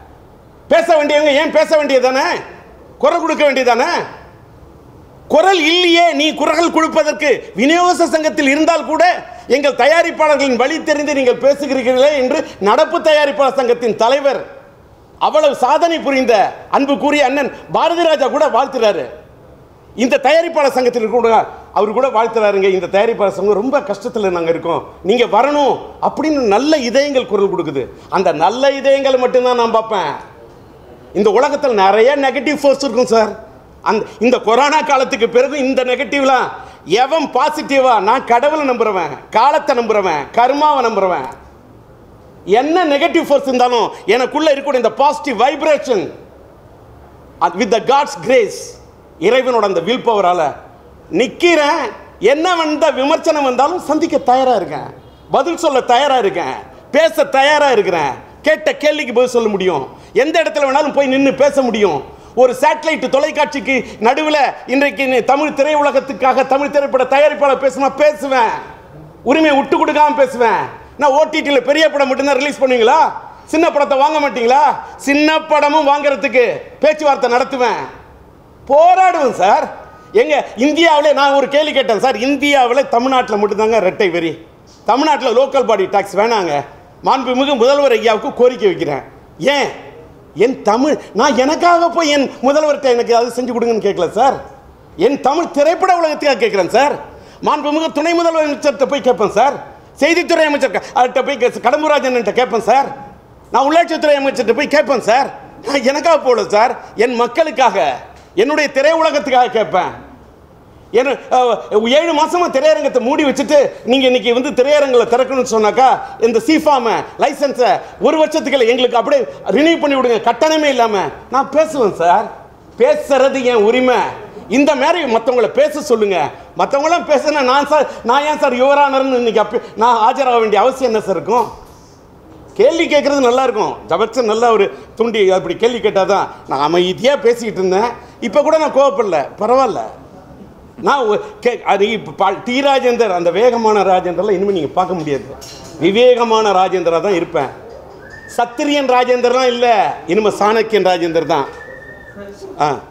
பேச வேண்டியவங்க ஏன் பேச வேண்டியதானே குரல் கொடுக்க வேண்டியதானே குரல் இல்லையே நீ குரல் கொடுப்பதற்கு விநியோக சங்கத்தில் இருந்தால் கூட எங்கள் தயாரிப்பாளர்களின் வழி தெரிந்து நீங்கள் பேசுகிறீர்களே என்று நடப்பு தயாரிப்பாளர் சங்கத்தின் தலைவர் அவ்வளவு சாதனை புரிந்த அன்பு கூறிய அண்ணன் பாரதி ராஜா கூட வாழ்த்துறாரு இந்த தயாரிப்பாளர் சங்கத்தில் கூட அவர் கூட வாழ்த்துறாருங்க இந்த தயாரிப்பாளர் சங்கம் ரொம்ப கஷ்டத்தில் நாங்கள் இருக்கோம் நீங்கள் வரணும் அப்படின்னு நல்ல இதயங்கள் குரல் கொடுக்குது அந்த நல்ல இதயங்களை மட்டும்தான் நான் பார்ப்பேன் இந்த உலகத்தில் நிறைய நெகட்டிவ் ஃபோர்ஸ் இருக்கும் சார் அந்த இந்த கொரோனா காலத்துக்கு பிறகு இந்த நெகட்டிவ்லாம் எவன் பாசிட்டிவா நான் கடவுளை நம்புறவன் காலத்தை நம்புறவன் கர்மாவை நம்புறவன் என்ன நெகட்டிவ் ஃபோர்ஸ் இருந்தாலும் எனக்குள்ள இருக்கக்கூடிய இந்த positive vibration with the God's grace இறைவனோட அந்த வில் பவரால் நிற்கிறேன் என்ன வந்த விமர்சனம் வந்தாலும் சந்திக்க தயாராக இருக்கேன் பதில் சொல்ல தயாராக இருக்கேன் பேச தயாராக இருக்கிறேன் கேட்ட கேள்விக்கு பதில் சொல்ல முடியும் எந்த இடத்துல வேணாலும் போய் நின்று பேச முடியும் ஒரு சேட்டலைட் தொலைக்காட்சிக்கு நடுவில் இன்றைக்கு நீ தமிழ் திரையுலகத்துக்காக தமிழ் திரைப்பட தயாரிப்பாளர் பேசுனா பேசுவேன் உரிமையை விட்டு கொடுக்காம பேசுவேன் நான் ஓடிடியில் பெரிய படம் மட்டும்தான் ரிலீஸ் பண்ணுவீங்களா சின்ன படத்தை வாங்க மாட்டீங்களா சின்ன படமும் வாங்குறதுக்கு பேச்சுவார்த்தை நடத்துவேன் போராடுவேன் சார் எங்க இந்தியாவிலே நான் ஒரு கேள்வி கேட்டேன் சார் இந்தியாவில் தமிழ்நாட்டில் மட்டும்தாங்க ரெட்டை வரி தமிழ்நாட்டில் லோக்கல் பாடி டாக்ஸ் வேணாங்க மாண்புமிகு முதல்வர் ஐயாவுக்கு கோரிக்கை வைக்கிறேன் ஏன் என் தமிழ் நான் எனக்காக போய் என் முதல்வர்கிட்ட எனக்கு அது செஞ்சு கொடுங்கன்னு கேட்கல சார் என் தமிழ் திரைப்பட உலகத்துக்காக கேட்குறேன் சார் மாண்புமிகு துணை முதலமைச்சர்கிட்ட போய் கேட்பேன் சார் செய்தித்துறை அமைச்சர் அவர்கிட்ட போய் கே- கடம்பூராஜன் கேட்பேன் சார் நான் உள்ளாட்சித்துறை அமைச்சர்கிட்ட போய் கேட்பேன் சார் நான் எனக்காக போகல சார் என் மக்களுக்காக என்னுடைய திரையுலகத்துக்காக கேட்பேன் என்ன அஹ், ஏழு மாசமா திரையரங்கத்தை மூடி வச்சுட்டு நீங்க இன்னைக்கு வந்து திரையரங்களை திறக்கணும்னு சொன்னாக்கா இந்த சிஃபாம லைசன்ஸை ஒரு வருஷத்துக்கு எங்களுக்கு அப்படியே ரினியூ பண்ணி விடுங்க கட்டணமே இல்லாம நான் பேசுவேன் சார் பேசுறது என் உரிமை இந்த மாதிரி மற்றவங்கள பேச சொல்லுங்க மற்றவங்களாம் பேசுனா நான் சார் நான் ஏன் சார் யுவரானர்னு இன்னைக்கு அப்போ நான் ஆஜராக வேண்டிய அவசியம் என்ன சார் இருக்கும் கேள்வி கேட்குறது நல்லா இருக்கும் ஜபக்சன் நல்லா ஒரு துண்டி அப்படி கேள்வி கேட்டால் தான் நான் அமைதியாக பேசிக்கிட்டு இருந்தேன் இப்போ கூட நான் கோவப்படல பரவாயில்ல நான் ஒ- கே அது இப்போ டி ராஜேந்தர் அந்த வேகமான ராஜேந்தர்லாம் இனிமேல் நீங்கள் பார்க்க முடியாது விவேகமான ராஜேந்திரா தான் இருப்பேன் சத்திரியன் ராஜேந்தர்லாம் இல்லை இனிமேல் சாணக்கியன் ராஜேந்தர் தான் ஆ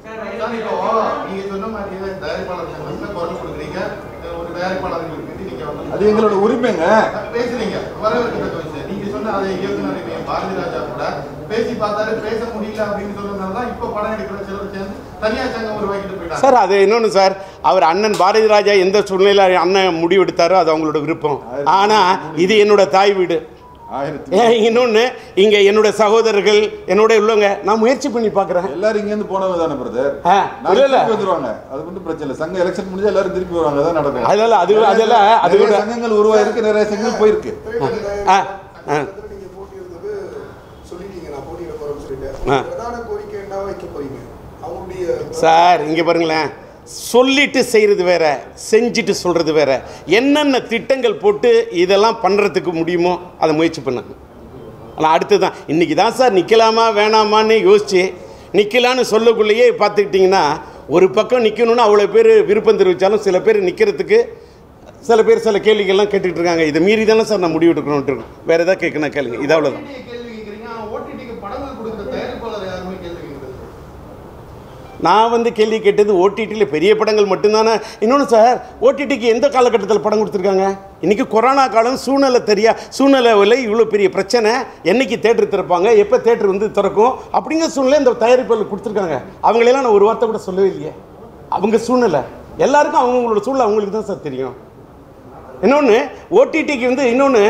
சார், இப்போ நீங்க சொன்ன மாதிரியே தயாரிப்பாளர் சங்கத்துல குரல் கொடுக்குறீங்க ஒரு தயாரிப்பாளர்களுக்கு நீங்க வந்து அது எங்களோட உரிமைங்க பேசுறீங்க வரவேற்கத்தக்க விஷயம் நீங்க சொன்ன அதை இயக்குனர் இமயம் பாரதி ராஜா கூட பேசி பார்த்தாரு பேச முடியல அப்படின்னு சொன்னதுனால தான் இப்ப படம் எடுக்கிற சிலர் சேர்ந்து தனியார் சங்கம் உருவாக்கிட்டு போயிட்டாங்க சார் அது இன்னொன்று சார் அவர் அண்ணன் பாரதி ராஜா எந்த சூழ்நிலையில் அண்ணன் முடிவெடுத்தாரோ அது அவங்களோட விருப்பம் ஆனால் இது என்னோட தாய் வீடு ஆயிரத்தி ஏன் இன்னொன்று இங்கே என்னோட சகோதரர்கள் என்னோட உள்ளவங்க நான் முயற்சி பண்ணி பார்க்குறேன் எல்லாரும் இங்க இருந்து போனவங்க தானே பிரதர் ஆ, இல்ல, இல்ல. திருப்பி வந்துருவாங்க அது மட்டும் பிரச்சனை இல்லை சங்க எலெக்ஷன் முடிஞ்சா எல்லாரும் திருப்பி வருவாங்க அதான் நடக்கும் அதெல்லாம் அது அதெல்லாம் அது நிறைய கூட சங்கங்கள் உருவாயிருக்கு நிறைய சங்கங்கள் போயிருக்கு ஆ ஆ நீங்க போட்டியிடுறது சொல்லிட்டீங்க நான் போட்டியிட போறேன்னு சொல்லிட்டு ஆ. பிரதான கோரிக்கை என்ன வைக்க போறீங்க அவங்களுடைய சார் இங்கே பாருங்களேன் சொல்லிட்டு செய்கிறது வேற செஞ்சுட்டு சொல்கிறது வேற என்னென்ன திட்டங்கள் போட்டு இதெல்லாம் பண்ணுறதுக்கு முடியுமோ அதை முயற்சி பண்ணேன் ஆனால் அடுத்து தான் இன்றைக்கி தான் சார் நிற்கலாமா வேணாமான்னு யோசிச்சு நிற்கலான்னு சொல்லக்குள்ளேயே பார்த்துக்கிட்டிங்கன்னா ஒரு பக்கம் நிற்கணும்னு அவ்வளோ பேர் விருப்பம் தெரிவித்தாலும் சில பேர் நிற்கிறதுக்கு சில பேர் சில கேள்விகள்லாம் கேட்டுட்டு இருக்காங்க இதை மீறி தானே சார் நான் முடிவு எடுக்கணும்ட்டு இருக்கோம் வேறு எதாவது கேட்கணும் கேளுங்க இது அவ்வளோதான் OTT கேள்வி கேட்குறீங்க ஆனா ஓடிடிக்கு படங்கள் கொடுக்குற தயாரிப்பாளர் யாருமே கேள்வி கேட்கறது நான் வந்து கேள்வி கேட்டது ஓடிடியில் பெரிய படங்கள் மட்டும்தானே இன்னொன்று சார் ஓடிடிக்கு எந்த காலகட்டத்தில் படம் கொடுத்துருக்காங்க இன்றைக்கி கொரோனா காலம் சூழ்நிலை தெரியா சூழ்நிலையில் இவ்வளோ பெரிய பிரச்சனை என்னைக்கு தேட்டர் திறப்பாங்க எப்போ தேட்டர் வந்து திறக்கும் அப்படிங்கிற சூழ்நிலை இந்த தயாரிப்பாளர் கொடுத்துருக்காங்க அவங்களெல்லாம் நான் ஒரு வார்த்தை கூட சொல்லவே இல்லையே அவங்க சூழ்நிலை எல்லாருக்கும் அவங்களோட சூழ்நிலை அவங்களுக்கு தான் சார் தெரியும் இன்னொன்று ஓடிடிக்கு வந்து இன்னொன்று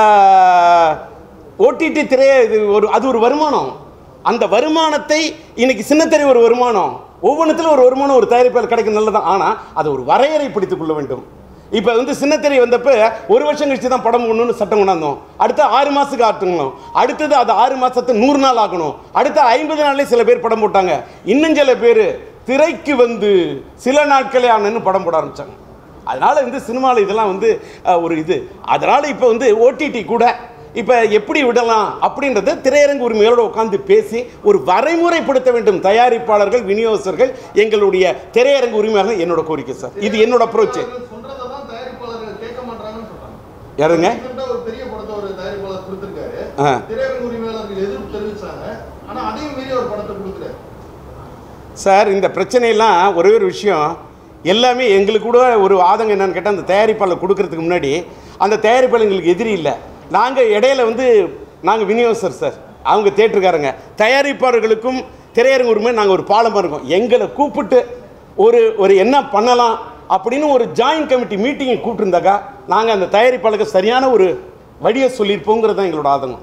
ஓடிடி திரைய இது ஒரு அது ஒரு வருமானம் அந்த வருமானத்தை இன்னைக்கு சின்னத்திரை ஒரு வருமானம் ஒவ்வொன்றுத்திலும் ஒரு வருமானம் ஒரு தயாரிப்பாளர் கிடைக்கும் நல்லதான் ஆனால் அதை ஒரு வரையறை பிடித்துக் கொள்ள வேண்டும் இப்போ வந்து சின்னத்திரை வந்தப்ப ஒரு வருஷம் கழிச்சு தான் படம் ஒன்றுன்னு சட்டம் கொண்டாந்தோம் அடுத்து ஆறு மாதத்துக்கு ஆட்டணும் அடுத்தது அது ஆறு மாதத்தை நூறு நாள் ஆக்கணும் அடுத்த ஐம்பது நாள்லேயே சில பேர் படம் போட்டாங்க இன்னும் சில பேர் திரைக்கு வந்து சில நாட்களே ஆனன்னு படம் போட ஆரம்பிச்சாங்க அதனால் வந்து சினிமாவில் இதெல்லாம் வந்து அஹ், ஒரு இது அதனால் இப்போ வந்து ஓடிடி கூட இப்போ எப்படி விடலாம் அப்படின்றத திரையரங்கு உரிமையோடு உட்காந்து பேசி ஒரு வரைமுறைப்படுத்த வேண்டும் தயாரிப்பாளர்கள் விநியோகஸ்தர்கள் எங்களுடைய திரையரங்கு உரிமையாக என்னோட கோரிக்கை சார் இது என்னோட அப்ரோச்சு சொல்றதை தான் தயாரிப்பாளர்கள் கேட்க மாட்டாங்கன்னு சொல்றாங்க யாருங்க Recent ஆ ஒரு பெரிய படத்தை ஒரு தயாரிப்பாளர் கொடுத்திருக்காரு ஆ. திரையரங்கு உரிமையாளர்கள் எதிர்ப்பு தெரிவிச்சாங்க ஆனா அதையும் மீறி ஒரு படத்தை கொடுக்குறாரு சார் இந்த பிரச்சனையெல்லாம் ஒரே ஒரு விஷயம் எல்லாமே எங்களுக்கு கூட ஒரு ஆதங்கம் என்னன்னு கேட்டால் அந்த தயாரிப்பாளர் கொடுக்கறதுக்கு முன்னாடி அந்த தயாரிப்பாளர் எங்களுக்கு எதிரி இல்லை நாங்கள் இடையில வந்து நாங்கள் விநியோகஸ்தர் சார் அவங்க தேட்டருக்காரங்க தயாரிப்பாளர்களுக்கும் திரையரங்கு உரிமை நாங்கள் ஒரு பாலமாக இருக்கோம் எங்களை கூப்பிட்டு ஒரு ஒரு என்ன பண்ணலாம் அப்படின்னு ஒரு ஜாயின்ட் கமிட்டி மீட்டிங்கை கூப்பிட்டுருந்தாக்கா நாங்கள் அந்த தயாரிப்பாளருக்கு சரியான ஒரு வழியை சொல்லியிருப்போங்கிறது தான் எங்களோட ஆதங்கம்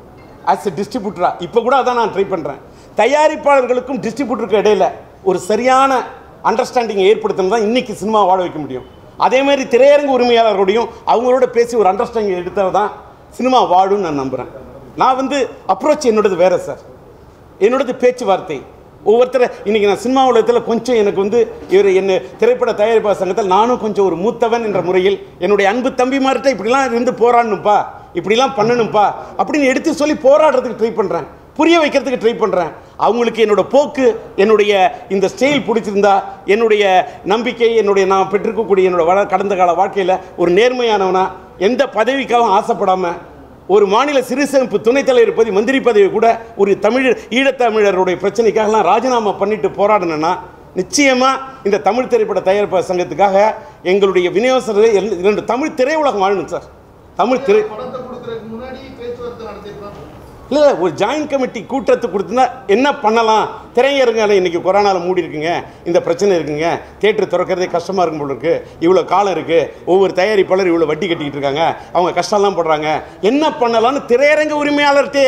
ஆஸ் எ டிஸ்ட்ரிபியூட்டரா இப்போ கூட அதான் நான் ட்ரை பண்ணுறேன் தயாரிப்பாளர்களுக்கும் டிஸ்ட்ரிபியூட்டருக்கும் இடையில ஒரு சரியான அண்டர்ஸ்டாண்டிங் ஏற்படுத்தினா தான் இன்னைக்கு சினிமா வாழ வைக்க முடியும் அதே மாதிரி திரையரங்கு உரிமையாளரோடையும் அவங்களோட பேசி ஒரு அண்டர்ஸ்டாண்டிங் எடுத்தால் தான் சினிமா வாழும்னு நான் நம்புகிறேன் நான் வந்து அப்ரோச் என்னோடது வேற சார் என்னோடது பேச்சுவார்த்தை ஒவ்வொருத்தரை இன்னைக்கு நான் சினிமா உலகத்தில் கொஞ்சம் எனக்கு வந்து இவர் என்ன திரைப்பட தயாரிப்பாளர் சங்கத்தில் நானும் கொஞ்சம் ஒரு மூத்தவன் என்ற முறையில் என்னுடைய அன்பு தம்பிமார்கிட்ட இப்படிலாம் இருந்து போராடணும்ப்பா இப்படிலாம் பண்ணணும்ப்பா அப்படின்னு எடுத்து சொல்லி போராடுறதுக்கு ட்ரை பண்ணுறேன் புரிய வைக்கிறதுக்கு ட்ரை பண்ணுறேன் அவங்களுக்கு என்னோட போக்கு என்னுடைய இந்த ஸ்டைல் பிடிச்சிருந்தா என்னுடைய நம்பிக்கை என்னுடைய நான் பெற்றிருக்கக்கூடிய என்னோட வள கடந்த கால வாழ்க்கையில் ஒரு நேர்மையானவனா எந்த பதவிக்காகவும் ஆசைப்படாமல் ஒரு மாநில சிறு சேமிப்பு துணைத் தலைவர் பதவி மந்திரி பதவி கூட ஒரு தமிழ் ஈழத்தமிழருடைய பிரச்சனைக்காகலாம் ராஜினாமா பண்ணிட்டு போராடினேன்னா நிச்சயமாக இந்த தமிழ் திரைப்பட தயாரிப்பாளர் சங்கத்துக்காக எங்களுடைய விநியோகஸ்தர்கள் இரண்டு- இரண்டு தமிழ் திரையுலகம் வாழணும் சார் தமிழ் திரை படத்தை கொடுக்கறதுக்கு முன்னாடி பேச்சுவார்த்தை நடத்திருப்பாங்க இல்லை இல்லை, ஒரு ஜாயின்ட் கமிட்டி கூட்டத்தை கொடுத்துனா என்ன பண்ணலாம் திரையரங்கால இன்னைக்கு கொரோனாவில் மூடி இருக்குங்க இந்த பிரச்சனை இருக்குங்க தேட்டர் திறக்கிறதே கஷ்டமாக இருக்கும் போல இருக்கு இவ்வளோ காலம் இருக்குது ஒவ்வொரு தயாரிப்பாளர் இவ்வளோ வட்டி கட்டிக்கிட்டு இருக்காங்க அவங்க கஷ்டம்லாம் படுறாங்க என்ன பண்ணலாம்னு திரையரங்க உரிமையாளர்கிட்டே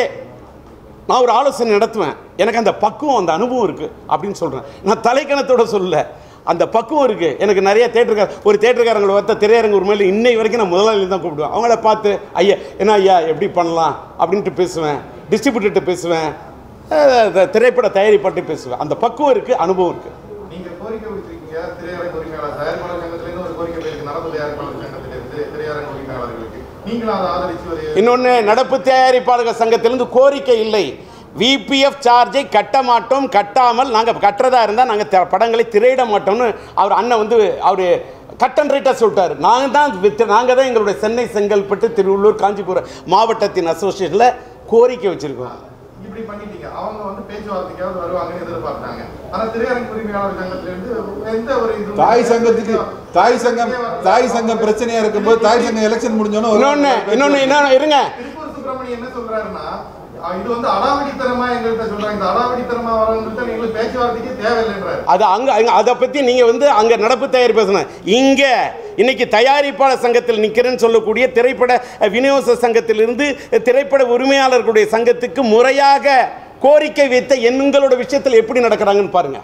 நான் ஒரு ஆலோசனை நடத்துவேன் எனக்கு அந்த பக்குவம் அந்த அனுபவம் இருக்குது அப்படின்னு சொல்கிறேன் நான் தலைக்கணத்தோட சொல்லல அந்த பக்குவம் இருக்குது எனக்கு நிறைய தேட்டருக்கார ஒரு தேட்டருக்காரங்களை பார்த்த திரையரங்கு உரிமையில் இன்னை வரைக்கும் நான் முதலாளி தான் கூப்பிடுவேன் அவங்கள பார்த்து ஐயா என்ன ஐயா எப்படி பண்ணலாம் அப்படின்ட்டு பேசுவேன் டிஸ்ட்ரிபியூட்டர்கிட்ட பேசுவேன் அஹ் த- திரைப்பட தயாரிப்பாட்டு பேசுவேன் அந்த பக்குவம் இருக்குது அனுபவம் இருக்குது நீங்க கோரிக்கை விடுத்திருக்கீங்க திரையரங்கு உரிமையாளர் தயாரிப்பாளர் சங்கத்துல இருந்து ஒரு கோரிக்கை போயிருக்கு நடப்பு தயாரிப்பாளர் சங்கத்தில இருந்து திரையரங்கு உரிமையாளர்களுக்கு நீங்களும் அதை ஆதரிச்சு ஒரு இன்னொன்று நடப்பு தயாரிப்பாளர்கள் சங்கத்திலிருந்து கோரிக்கை இல்லை விபிஎஃப் சார்ஜை கட்ட மாட்டோம் கட்டாமல் நாங்கள் கட்டுறதா இருந்தால் நாங்கள் படங்களை திரையிட மாட்டோம்னு அவர் அண்ணன் வந்து அவர் கட் அண்ட் ரைட்டாக சொல்லிட்டார் நாங்கள் தான் நாங்கள் தான் எங்களுடைய சென்னை செங்கல்பட்டு திருவள்ளூர் காஞ்சிபுரம் மாவட்டத்தின் அசோசியேஷனில் கோரிக்கை வச்சுருக்கோம் இப்படி இப்படி பண்ணிட்டீங்க அவங்க வந்து பேச்சுவார்த்தைக்காவது வருவாங்கன்னு எதிர்பார்த்தாங்க ஆனா திரையரங்கு உரிமையாளர் சங்கத்துல இருந்து எந்த ஒரு இது தாய் சங்கத்துக்கு தாய் சங்கம் தாய் சங்கம் பிரச்சனையா இருக்கும்போது தாய் சங்கம் எலெக்ஷன் முடிஞ்சோன்னு ஒரு இன்னொன்னு இன்னொன்னு இன்னொன்னு இருங்க திருப்பூர் சுப்பிரமணியம் என்ன சொல்றாருன்னா அஹ் இது வந்து அடாவடித்தனமா எங்கள்கிட்ட சொல்றாங்க இந்த அடாவடித்தனமா வரவங்கள்ட்ட எங்களுக்கு பேச்சுவார்த்தைக்கு தேவையில்லைன்றாரு அது அங்க அங்க அதை பத்தி நீங்க வந்து அங்க நடப்பு தயார் பேசணும் இங்க இன்னைக்கு தயாரிப்பாளர் சங்கத்தில் நிக்கிறேன்னு சொல்லக்கூடிய திரைப்பட அஹ், விநியோக சங்கத்திலிருந்து அஹ், திரைப்பட உரிமையாளர்களுடைய சங்கத்துக்கு முறையாக கோரிக்கை வைத்த எங்களோட விஷயத்தில் எப்படி நடக்கிறாங்கன்னு பாருங்க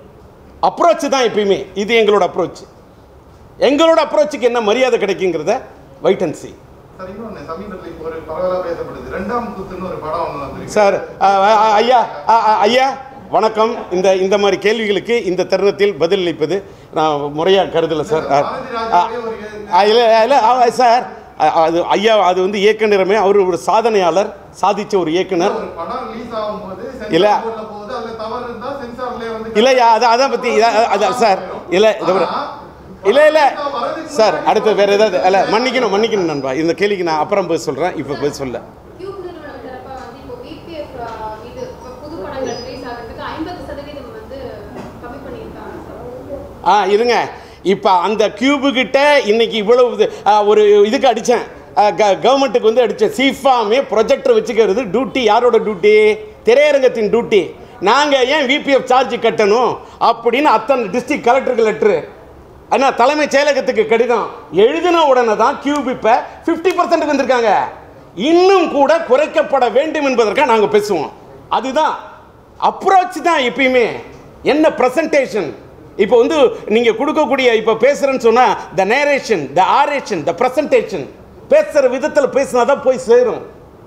அப்ரோச் தான் எப்பயுமே இது எங்களோட அப்ரோச் எங்களோட அப்ரோச்சுக்கு என்ன மரியாதை கிடைக்குங்கிறத வைட் அண்ட் சி சார் இன்னொன்னு சமீபத்தில் இப்போ ஒரு பரவலா பேசப்படுது ரெண்டாம் குத்துன்னு ஒரு படம் ஒன்று வந்திருக்கு சார் அ, அ, அ, ஐயா அ, அ, ஐயா வணக்கம் இந்த இந்த மாதிரி கேள்விகளுக்கு இந்த தருணத்தில் பதிலளிப்பது நான் முறையாக கருதலை சார் அ, அ, அ, இல்லை இல்லை ஆ, சார் அ, அது ஐயா அது வந்து இயக்குனருமே அவர் ஒரு சாதனையாளர் சாதிச்ச ஒரு இயக்குனர் ஒரு படம் ரிலீஸ் ஆகும்போது இல்ல. சென்சார் போர்ட்ல போகுது அதுல தவறு இருந்தா சென்சார்லயே வந்து இல்லையா அதை அதான் பற்றி அதான் சார் இல்லை இது ஒரு இல்லை இல்லை சார் அடுத்து வேறு ஏதாவது இல்லை மன்னிக்கணும் மன்னிக்கணும் நண்பா இந்த கேள்விக்கு நான் அப்புறம் போய் சொல்கிறேன் இப்போ போய் சொல்ல டியூப் நிறுவனம் தரப்பா வந்து இப்போ பிபிஎஃப் இது இப்ப புது படங்கள் ரிலீஸ் ஆகிறதுக்கு ஐம்பது சதவீதம் வந்து கம்மி பண்ணியிருக்காங்க சார் ஆ இருங்க இப்போ அந்த கியூபு கிட்ட இன்னைக்கு இவ்வளவு இது, ஆ, ஒரு இதுக்கு அடித்தேன் கவர்மெண்ட்டுக்கு வந்து அடித்தேன் சீஃபாமே ப்ரொஜெக்டர் வச்சுக்கிறது டியூட்டி யாரோட டியூட்டி திரையரங்கத்தின் டியூட்டி நாங்கள் ஏன் விபிஎஃப் சார்ஜ் கட்டணும் அப்படின்னு அத்தனை டிஸ்ட்ரிக்ட் கலெக்டருக்கு லெட்ரு அண்ணா தலைமைச் செயலகத்துக்கு கடிதம் எழுதின உடனே தான் கியூப் இப்போ ஃபிஃப்டி பர்சன்ட் வந்திருக்காங்க இன்னும் கூட குறைக்கப்பட வேண்டும் என்பதற்காக நாங்கள் பேசுவோம் அதுதான் அப்ரோச் தான் எப்பயுமே என்ன பிரசன்டேஷன் இப்போ வந்து நீங்கள் கொடுக்கக்கூடிய இப்போ பேசுகிறேன்னு சொன்னால் the narration the oration the presentation பேசுகிற விதத்தில் பேசினா தான் போய் சேரும்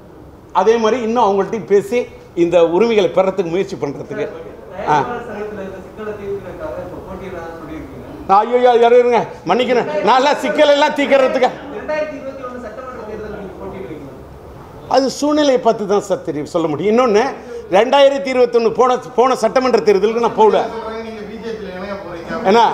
அதே மாதிரி இன்னும் அவங்கள்ட்டையும் பேசி இந்த உரிமைகளை பெறத்துக்கு முயற்சி பண்ணுறதுக்கு ஆ தயாரிப்பாளர் சங்கத்துல இருக்க சிக்கலை தீர்க்கிறதுக்காக இப்போ போட்டியிடலாம் சொல்லியிருக்கீங்க ஐயோ யாரும் இருங்க மன்னிக்கணும் நான் சிக்கல் எல்லாம் தீர்க்கறதுக்கு ரெண்டாயிரத்தி இருபத்தி ஒண்ணு சட்டமன்ற தேர்தல் நீங்க போட்டியிடுவீங்களா அது சூழ்நிலையை பார்த்து தான் சார் தெரியும் சொல்ல முடியும் இன்னொன்று ரெண்டாயிரத்தி இருபத்தொன்று போன போன சட்டமன்ற தேர்தலுக்கு நான் போகல சொல்றாங்க நீங்க பிஜேபியில் இணைய போறீங்க ஏன்னா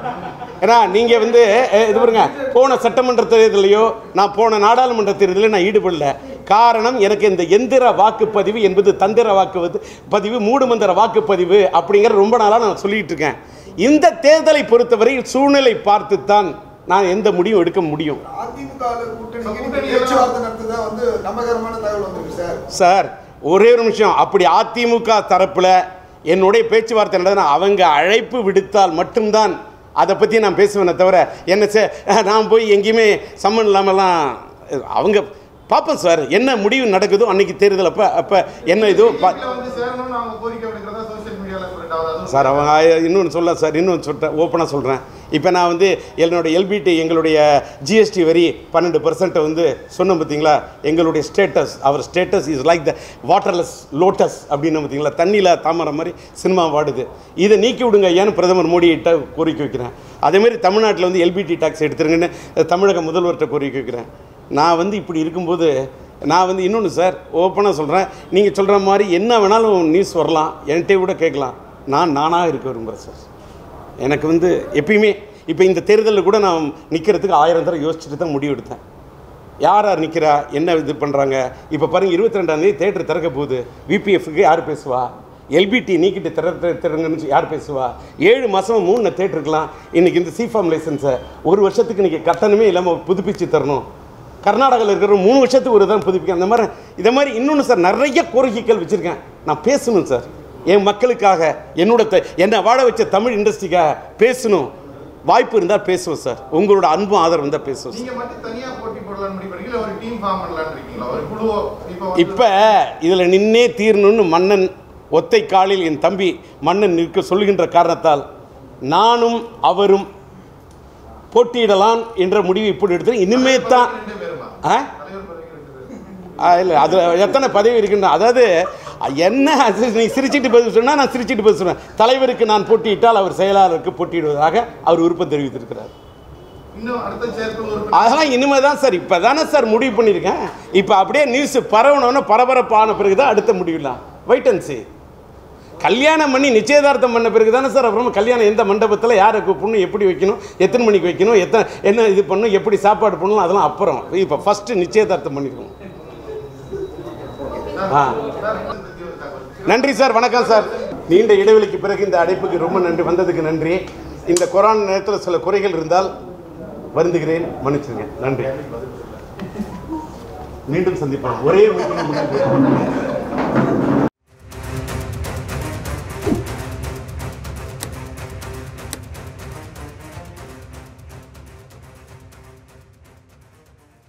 ஏன்னா நீங்கள் வந்து அஹ், இது பாருங்க போன சட்டமன்ற தேர்தலையோ நான் போன நாடாளுமன்ற தேர்தலில் நான் ஈடுபடல காரணம் எனக்கு இந்த எந்திர வாக்குப்பதிவு என்பது தந்திர வாக்கு பதிவு மூடுமந்திர வாக்குப்பதிவு அப்படிங்கிற ரொம்ப நாளாக நான் சொல்லிட்டு இருக்கேன் இந்த தேர்தலை பொறுத்தவரை சூழ்நிலை பார்த்து தான் நான் எந்த முடிவும் எடுக்க முடியும் அதிமுக கூட்டணி பேச்சுவார்த்தை நடத்துதா வந்து நம்பகரமான தகவல் வந்திருக்கு சார் சார் ஒரே ஒரு நிமிஷம் அப்படி அதிமுக தரப்பில் என்னுடைய பேச்சுவார்த்தை நடந்தா அவங்க அழைப்பு விடுத்தால் மட்டும்தான் அதை பற்றி நான் பேசுவேனே தவிர என்ன சே நான் போய் எங்கேயுமே சம்மன் இல்லாமலாம் அவங்க பார்ப்போம் சார் என்ன முடிவு நடக்குதோ அன்னைக்கு தேர்தல் அப்போ அப்போ என்ன இதோ பா இதுல வந்து சேரணும்னு அவங்க கோரிக்கை விடுக்கிறதா சோஷியல் மீடியால சொல்லிட்டாங்க அதுவும் சார் அவங்க இன்னொன்று சொல்ல சார் இன்னொன்று சொல்லிட்டேன் ஓப்பனாக சொல்கிறேன் இப்போ நான் வந்து என்னோட எல்பிடி எங்களுடைய ஜிஎஸ்டி வரி பன்னெண்டு பர்சன்ட்டை வந்து சொன்னோம் பார்த்தீங்களா எங்களுடைய ஸ்டேட்டஸ் அவர் status is like the waterless lotus அப்படின்னு பார்த்தீங்களா தண்ணியில் தாமரை மாதிரி சினிமா வாடுது இதை நீக்கி விடுங்க ஏன்னு பிரதமர் மோடிகிட்ட கோரிக்கை வைக்கிறேன் அதேமாரி தமிழ்நாட்டில் வந்து எல்பிடி டாக்ஸ் எடுத்துருங்கன்னு தமிழக முதல்வர்கிட்ட கோரிக்கை வைக்கிறேன் நான் வந்து இப்படி இருக்கும்போது நான் வந்து இன்னொன்று சார் ஓப்பனாக சொல்கிறேன் நீங்கள் சொல்கிற மாதிரி என்ன வேணாலும் நியூஸ் வரலாம் என்கிட்ட கூட கேட்கலாம் நான் நானாக இருக்க விரும்புகிறேன் சார் எனக்கு வந்து எப்பயுமே இப்போ இந்த தேர்தலில் கூட நான் நிற்கிறதுக்கு ஆயிரம் தடவை யோசிச்சுட்டு தான் முடிவு எடுத்தேன் யார் யார் நிற்கிறா என்ன இது பண்ணுறாங்க இப்போ பாருங்கள் இருபத்தி ரெண்டாந்தேதி தேட்டர் திறக்க போகுது விபிஎஃப்க்கு யார் பேசுவா எல்பிடி நீக்கிட்டு திற திற- திறங்கன்னு யார் பேசுவா ஏழு மாதம் மூணு தேட்டருக்கலாம் இன்றைக்கி இந்த சிஃபார்ம் லைசன்ஸை ஒரு வருஷத்துக்கு இன்றைக்கி கட்டணமே இல்லாமல் புதுப்பிச்சு தரணும் கர்நாடகாவில் இருக்கிற மூணு வருஷத்துக்கு ஒரு தான் புதுப்பிக்க அந்த மாதிரி இதை மாதிரி இன்னொன்று சார் நிறைய கோரிக்கைகள் வச்சுருக்கேன் நான் பேசணும் சார் என் மக்களுக்காக என்னோட த- என்னை வாழ வச்ச தமிழ் இண்டஸ்ட்ரிக்காக பேசணும் வாய்ப்பு இருந்தால் பேசுவோம் சார் உங்களோட அன்பும் ஆதரவு இருந்தால் பேசுவோம் சார் நீங்க மட்டும் தனியா போட்டி போடலாம்னு முடிவு பண்ணீங்களா ஒரு டீம் ஃபார்ம் பண்ணலாம்னு இருக்கீங்களா ஒரு குழுவோ இப்போ வந்து- இப்போ இதில் நின்னே தீரணும்னு மன்னன் ஒத்தை காலில் என் தம்பி மன்னன் நிற்க சொல்கின்ற காரணத்தால் நானும் அவரும் போட்டியிடலாம் என்ற முடிவு இப்படி எடுத்து இனிமே தான் ரெண்டு பேருமா ஆ தலைவர் பதவிக்கு ரெண்டு பேரும் ஆ, இல்லை அதில் எத்தனை பதவி இருக்குன்னு அதாவது என்ன அது நீ சிரிச்சிட்டு பதில் சொன்னால் நான் சிரிச்சிட்டு பதில் சொல்லுவேன் தலைவருக்கு நான் போட்டியிட்டால் அவர் செயலாளருக்கு போட்டியிடுவதாக அவர் விருப்பம் தெரிவித்திருக்கிறார் இன்னும் அடுத்த சேர்க்கை ஒரு அதெல்லாம் இனிமே தான் சார் இப்போ தானே சார் முடிவு பண்ணியிருக்கேன் இப்போ அப்படியே நியூஸ் பரவணுன்னு பரபரப்பான பிறகு தான் அடுத்த முடிவுலாம் வெயிட் அண்ட் see கல்யாணம் பண்ணி நிச்சயதார்த்தம் பண்ண பிறகு தானே சார் அப்புறம் கல்யாணம் எந்த மண்டபத்தில் யாரை கூப்பிடணும் எப்படி வைக்கணும் எத்தனை மணிக்கு வைக்கணும் எத்தனை என்ன இது பண்ணணும் எப்படி சாப்பாடு பண்ணணும் அதெல்லாம் அப்புறம் இப்போ ஃபஸ்ட்டு நிச்சயதார்த்தம் பண்ணிருக்கணும் ஆ சார், இந்த நன்றி சார் வணக்கம் சார் நீண்ட இடைவெளிக்கு பிறகு இந்த அழைப்புக்கு ரொம்ப நன்றி வந்ததுக்கு நன்றி இந்த கொரோனா நேரத்தில் சில குறைகள் இருந்தால் வருந்துகிறேன் மன்னிச்சிருங்க நன்றி மீண்டும் சந்திப்போம் ஒரே மீட்டிங் முடிஞ்சு